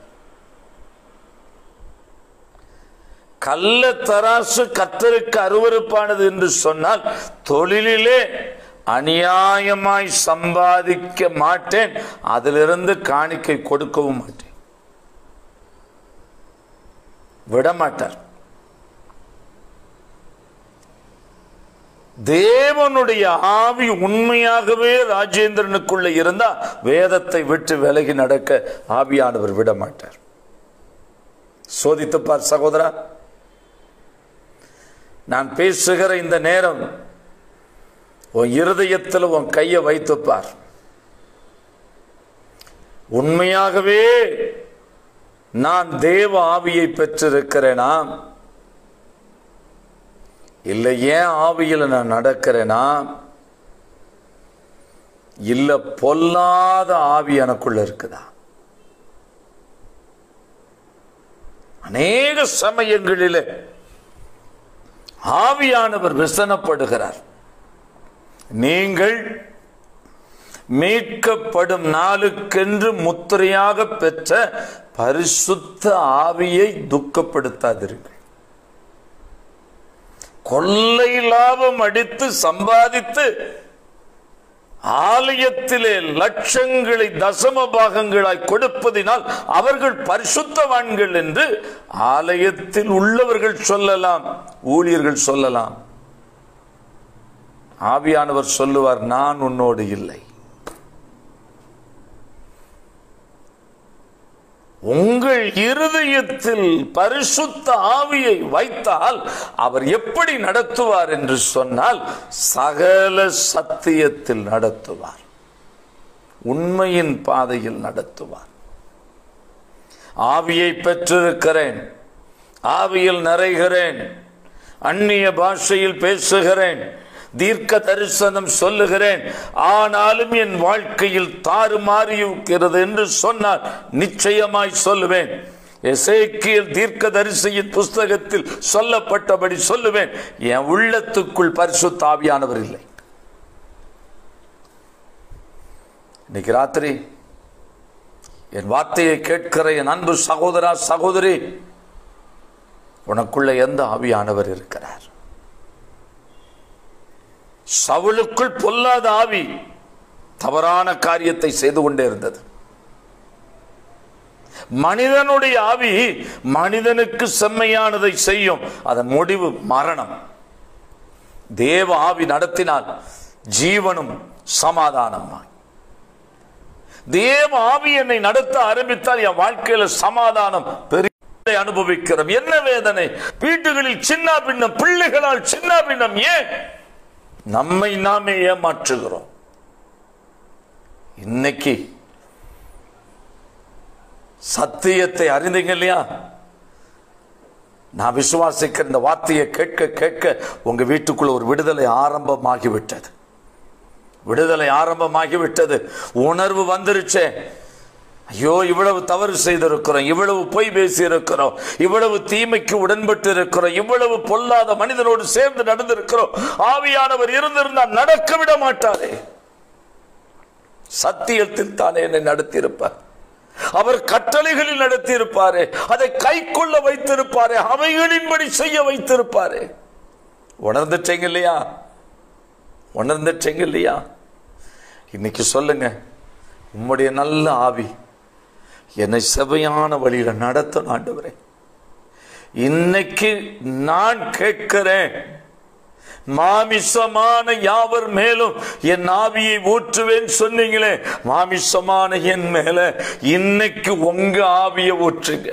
கள்ள தராசு கத்தருக்கு அருவருப்பானது என்று சொன்னால் தொழிலிலே அநியாயமாய் சம்பாதிக்க மாட்டேன் அதிலிருந்து காணிக்கை கொடுக்கவும் மாட்டேன் விட மாட்டார் தேவனுடைய ஆவி உண்மையாகவே ராஜேந்திரனுக்குள்ள இருந்தா வேதத்தை விட்டு விலகி நடக்க ஆவியானவர் விட மாட்டார் சோதித்துப்பார் சகோதரா நான் பேசுகிற இந்த நேரம் உன் இருதயத்தில் உன் கையை வைத்துப்பார் உண்மையாகவே நான் தேவ ஆவியை பெற்றிருக்கிறேனா இல்லை ஏன் ஆவியில் நான் நடக்கிறேனா இல்ல பொல்லாத ஆவி எனக்குள்ள இருக்குதா அநேக சமயங்களிலே ஆவியானவர் விசனப்படுகிறார் நீங்கள் மீட்கப்படும் நாளுக்கென்று முத்திரையாக பெற்ற பரிசுத்த ஆவியை துக்கப்படுத்தாதீர்கள் கொள்ளை லாபம் அடித்து சம்பாதித்து ஆலயத்திலே லட்சங்களை தசம பாகங்களாய் கொடுப்பதினால் அவர்கள் பரிசுத்தவான்கள் என்று ஆலயத்தில் உள்ளவர்கள் சொல்லலாம் ஊழியர்கள் சொல்லலாம் ஆவியானவர் சொல்லுவார் நான் உன்னோடு இல்லை உங்கள் இருதயத்தில் பரிசுத்த ஆவியை வைத்தால் அவர் எப்படி நடத்துவார் என்று சொன்னால் சகல சத்தியத்தில் நடத்துவார் உண்மையின் பாதையில் நடத்துவார் ஆவியை பெற்றிருக்கிறேன் ஆவியில் நிறைகிறேன் அந்நிய பாஷையில் பேசுகிறேன் தீர்க்க தரிசனம் சொல்லுகிறேன் ஆனாலும் என் வாழ்க்கையில் தாறுமாறி இருக்கிறது என்று சொன்னார் நிச்சயமாய் சொல்லுவேன் எசேக்கியல் தீர்க்க தரிசியின் புஸ்தகத்தில் சொல்லப்பட்டபடி சொல்லுவேன் என் உள்ளத்துக்குள் பரிசுத்த ஆவியானவர் இல்லை இன்னைக்கு ராத்திரி என் வார்த்தையை கேட்கிற என் அன்பு சகோதரா சகோதரி உனக்குள்ள எந்த ஆவியானவர் இருக்கிறார் சவுளுக்குள் பொல்லாத ஆவி தவறான காரியத்தை செய்து கொண்டே இருந்தது மனிதனுடைய ஆவி மனிதனுக்கு செம்மையானதை செய்யும் அதன் முடிவு மரணம் தேவ ஆவி நடத்தினால் ஜீவனும் சமாதானமாய் தேவ ஆவி என்னை நடத்த ஆரம்பித்தால் என் வாழ்க்கையில சமாதானம் பெரிய அனுபவிக்கிறோம் என்ன வேதனை வீட்டுகளில் சின்ன பின்னம் பிள்ளைகளால் சின்ன பின்னம் ஏன் நம்மை நாமே ஏமாற்றுகிறோம் இன்னைக்கு சத்தியத்தை அறிந்தீங்க இல்லையா நான் விசுவாசிக்கிற இந்த வார்த்தையை கேட்க கேட்க உங்க வீட்டுக்குள்ள ஒரு விடுதலை ஆரம்பமாகிவிட்டது விடுதலை ஆரம்பமாகிவிட்டது உணர்வு வந்துருச்சே ஐயோ இவ்வளவு தவறு செய்திருக்கிறோம் இவ்வளவு பொய் பேசி இருக்கிறோம் இவ்வளவு தீமைக்கு உடன்பட்டு இருக்கிறோம் இவ்வளவு பொல்லாத மனிதனோடு சேர்ந்து நடந்திருக்கிறோம் ஆவியானவர் இருந்திருந்தால் நடக்க விட மாட்டாரே சத்தியத்தில் தானே என்னை நடத்தியிருப்பார் அவர் கட்டளைகளில் நடத்தியிருப்பாரே அதை கை கொள்ள வைத்திருப்பாரே அவைகளின்படி செய்ய வைத்திருப்பாரே உணர்ந்துட்டீங்க இல்லையா உணர்ந்துட்டீங்க இல்லையா இன்னைக்கு சொல்லுங்க உம்முடைய நல்ல ஆவி என்னை செவையான வழியில நடத்தும் ஆண்டவரே இன்னைக்கு நான் கேட்கிறேன் மாமிசமான யாவர் மேலும் என் ஆவியை ஊற்றுவேன் சொன்னீங்களே மாமிசமான என் மேல இன்னைக்கு உங்க ஆவியை ஊற்றுங்க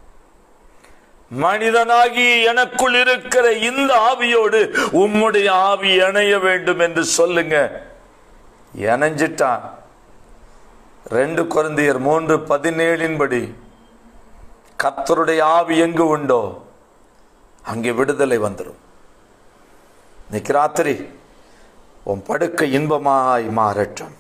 மனிதனாகி எனக்குள் இருக்கிற இந்த ஆவியோடு உம்முடைய ஆவி இணைய வேண்டும் என்று சொல்லுங்க இணைஞ்சிட்டான் ரெண்டு குழந்தையர் மூன்று பதினேழின்படி கர்த்தருடைய ஆவி எங்கு உண்டோ அங்கே விடுதலை வந்துடும் இன்னைக்கு ராத்திரி உன் படுக்கை இன்பமாய் மாறட்டும்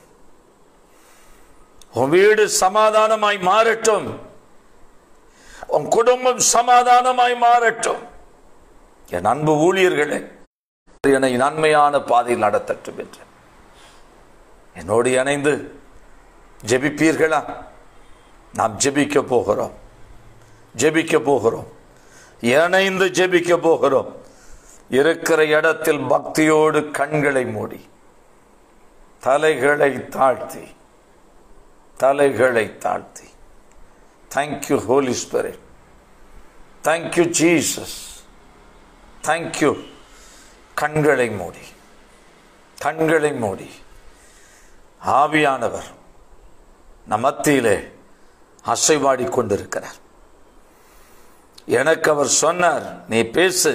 உன் வீடு சமாதானமாய் மாறட்டும் உன் குடும்பம் சமாதானமாய் மாறட்டும் என் அன்பு ஊழியர்களே என்னை நன்மையான பாதையில் நடத்தட்டும் என்று என்னோடு இணைந்து ஜெபிப்பீர்களா நாம் ஜெபிக்க போகிறோம் ஜெபிக்க போகிறோம் இணைந்து ஜெபிக்க போகிறோம் இருக்கிற இடத்தில் பக்தியோடு கண்களை மூடி தலைகளை தாழ்த்தி தலைகளை தாழ்த்தி thank you holy spirit thank you Jesus thank you கண்களை மூடி கண்களை மூடி ஆவியானவர் நம் மத்தியிலே அசைவாடி கொண்டிருக்கிறார் எனக்கு அவர் சொன்னார் நீ பேசு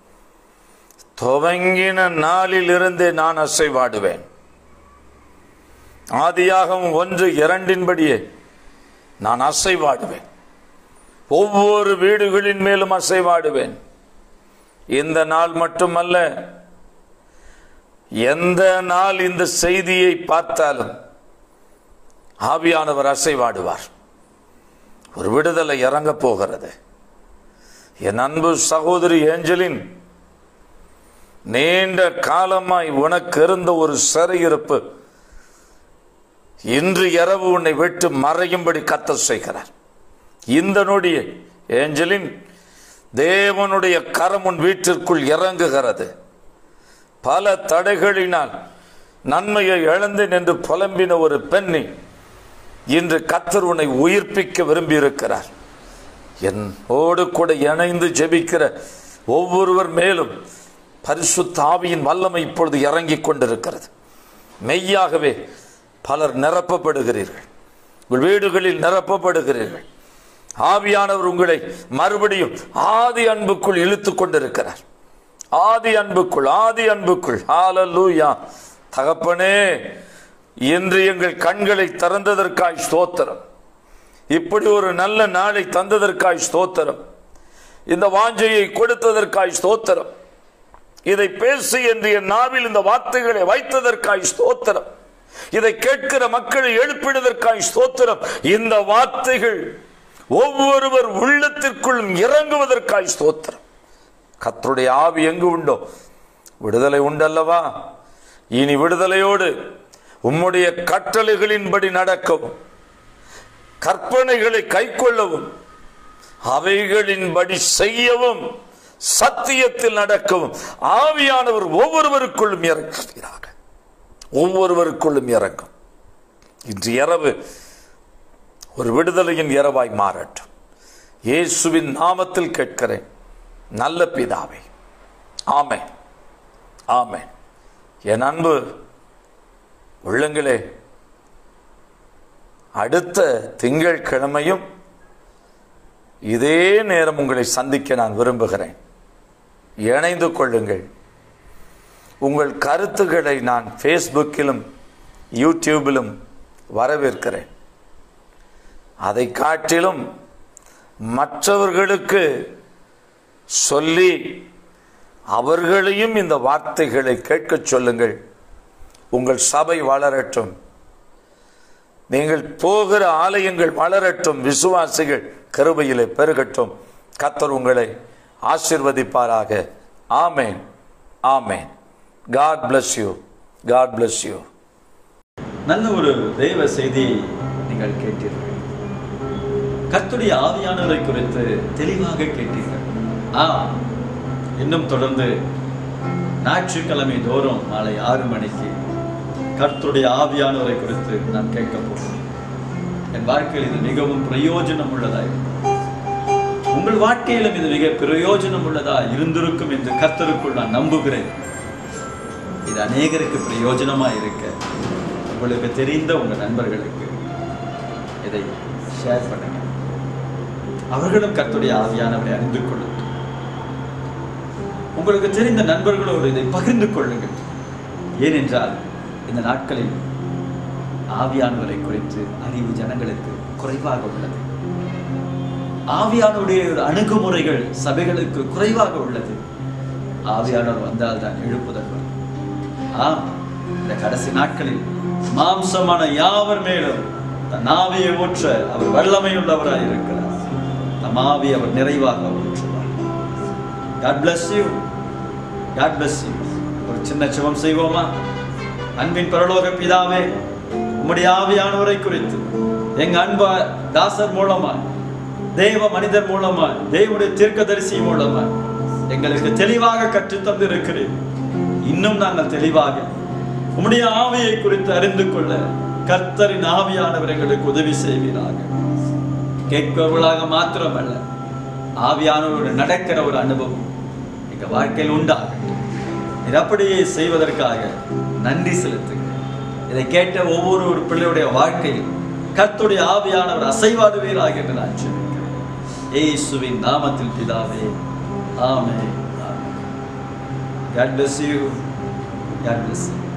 துவங்கின நாளில் இருந்தே நான் அசைவாடுவேன் ஆதியாகவும் ஒன்று இரண்டின்படியே நான் அசைவாடுவேன் ஒவ்வொரு வீடுகளின் மேலும் அசைவாடுவேன் இந்த நாள் மட்டுமல்ல எந்த நாள் இந்த செய்தியை பார்த்தாலும் ஆவியானவர் அசைவாடுவார் ஒரு விடுதலை இறங்க போகிறது என் அன்பு சகோதரி ஏஞ்சலின் நீண்ட காலமாய் உனக்கு இருந்த ஒரு சிறையிருப்பு இன்று இரவு உன்னை விட்டு மறையும்படி கத்த செய்கிறார் இந்த நொடியே ஏஞ்சலின் தேவனுடைய கரம் உன் வீட்டிற்குள் இறங்குகிறது பல தடைகளினால் நன்மையை இழந்தேன் என்று புலம்பின ஒரு பெண்ணை இன்று கத்தர் உன்னை உயிர்ப்பிக்க விரும்பியிருக்கிறார் என்னோடு கூட இணைந்து ஜெபிக்கிற ஒவ்வொருவர் மேலும் பரிசுத்த ஆவியின் வல்லமை இப்பொழுது இறங்கிக் கொண்டிருக்கிறது மெய்யாகவே பலர் நிரப்பப்படுகிறீர்கள் உங்கள் வீடுகளில் நிரப்பப்படுகிறீர்கள் ஆவியானவர் உங்களை மறுபடியும் ஆதி அன்புக்குள் இழுத்து கொண்டிருக்கிறார் ஆதி அன்புக்குள் ஆதி அன்புக்குள் ஹalleluya தகப்பனே இன்று எங்கள் கண்களை திறந்ததற்காய் ஸ்தோத்திரம் இப்படி ஒரு நல்ல நாளை தந்ததற்காய் ஸ்தோத்திரம் இந்த வாஞ்சையை கொடுத்ததற்காய் ஸ்தோத்திரம் இதை பேசு என்று என் நாவில் இந்த வார்த்தைகளை வைத்ததற்காய் ஸ்தோத்திரம் இதை கேட்கிற மக்களை எழுப்பிடுவதற்காய் ஸ்தோத்திரம் இந்த வார்த்தைகள் ஒவ்வொருவர் உள்ளத்திற்குள்ளும் இறங்குவதற்காய் ஸ்தோத்திரம் கத்தருடைய ஆவி எங்கு உண்டோ விடுதலை உண்டல்லவா இனி விடுதலையோடு உம்முடைய கட்டளைகளின்படி நடக்கவும் கற்பனைகளை கைக்கொள்ளவும் அவைகளின்படி செய்யவும் சத்தியத்தில் நடக்கவும் ஆவியானவர் ஒவ்வொருவருக்குள்ளும் இறங்குவீராக ஒவ்வொருவருக்குள்ளும் இறங்கும் இன்று இரவு ஒரு விடுதலையின் இரவாய் மாறட்டும் இயேசுவின் நாமத்தில் கேட்கிறேன் நல்ல பிதாவே ஆமென் ஆமென் என் அன்பு உள்ளங்களே அடுத்த திங்கள் கிழமையும் இதே நேரம் உங்களை சந்திக்க நான் விரும்புகிறேன் இணைந்து கொள்ளுங்கள் உங்கள் கருத்துக்களை நான் ஃபேஸ்புக்கிலும் யூடியூபிலும் வரவேற்கிறேன் அதை காட்டிலும் மற்றவர்களுக்கு சொல்லி அவர்களையும் இந்த வார்த்தைகளை கேட்கச் சொல்லுங்கள் உங்கள் சபை வளரட்டும் நீங்கள் போகிற ஆலயங்கள் வளரட்டும் விசுவாசிகள் கருவையிலே பெருகட்டும் கத்தர் உங்களை ஆசிர்வதிப்பாராக ஆமேன் ஆமேன் God bless you God bless you நல்ல ஒரு தெய்வ செய்தி நீங்கள் கேட்டீர்கள் கர்த்தருடைய ஆவியானவரை குறித்து தெளிவாக கேட்டீர்கள் ஆ இன்னும் தொடர்ந்து ஞாயிற்றுக்கிழமை தோறும் மாலை ஆறு மணிக்கு கர்த்தருடைய ஆவியானவரை குறித்து நான் கேட்க போகிறேன் என் வாழ்க்கையில் இது மிகவும் பிரயோஜனம் உள்ளதாய் உங்கள் வாழ்க்கையிலும் இது மிக பிரயோஜனம் உள்ளதா இருந்திருக்கும் என்று கர்த்தருக்குள் நான் நம்புகிறேன் இது அநேகருக்கு பிரயோஜனமா இருக்க உங்களுக்கு தெரிந்த உங்க நண்பர்களுக்கு இதை ஷேர் பண்ணுங்க அவர்களும் கர்த்தருடைய ஆவியானவரை அறிந்து கொள்ளட்டும் உங்களுக்கு தெரிந்த நண்பர்களோடு இதை பகிர்ந்து கொள்ளுங்கள் ஏனென்றால் இந்த நாட்களில் ஆவியானவரை குறித்து அறிவு ஜனங்களுக்கு குறைவாக உள்ளது ஆவியானவருடைய ஒரு அணுகுமுறைகள் சபைகளுக்கு குறைவாக உள்ளது ஆவியானவர் வந்தால் தான் எழுப்புதல் வரும் ஆம் இந்த கடைசி நாட்களில் மாம்சமான யாவர் மேலும் தன் ஆவியை ஊற்ற அவர் வல்லமை உள்ளவராய் இருக்கிறார் தம் ஆவி அவர் நிறைவாக ஊற்றுவார் God bless you God bless you ஒரு சின்ன சிவம் செய்வோமா அன்பின் பரலோக பிதாவே உம்முடைய ஆவியானவரை குறித்து எங்க அன்பா தாசர் மூலமா தேவ மனிதர் மூலமா தேவனுடைய தீர்க்கதரிசி மூலமா எங்களுக்கு தெளிவாக கற்றுத் தந்திருக்கிறேன் இன்னும் நாங்கள் தெளிவாக உம்முடைய ஆவியை குறித்து அறிந்து கொள்ள கர்த்தரின் ஆவியானவர் எங்களுக்கு உதவி செய்வீராக கேட்பவர்களாக மாத்திரமல்ல ஆவியானவரோடு நடக்கிற ஒரு அனுபவம் எங்க வாழ்க்கையில் உண்டாகட்டும் இது அப்படியே செய்வதற்காக நன்றி செலுத்துங்க இதை கேட்ட ஒவ்வொரு ஒரு பிள்ளையுடைய வாழ்க்கையில் கர்த்தருடைய ஆவியானவர் அசைவாடுவீராக என்று நான் சொல்லிக்கிறேன் ஏசுவின் நாமத்தில் பிதாவே ஆமென் ஆமென் God bless you. God bless you.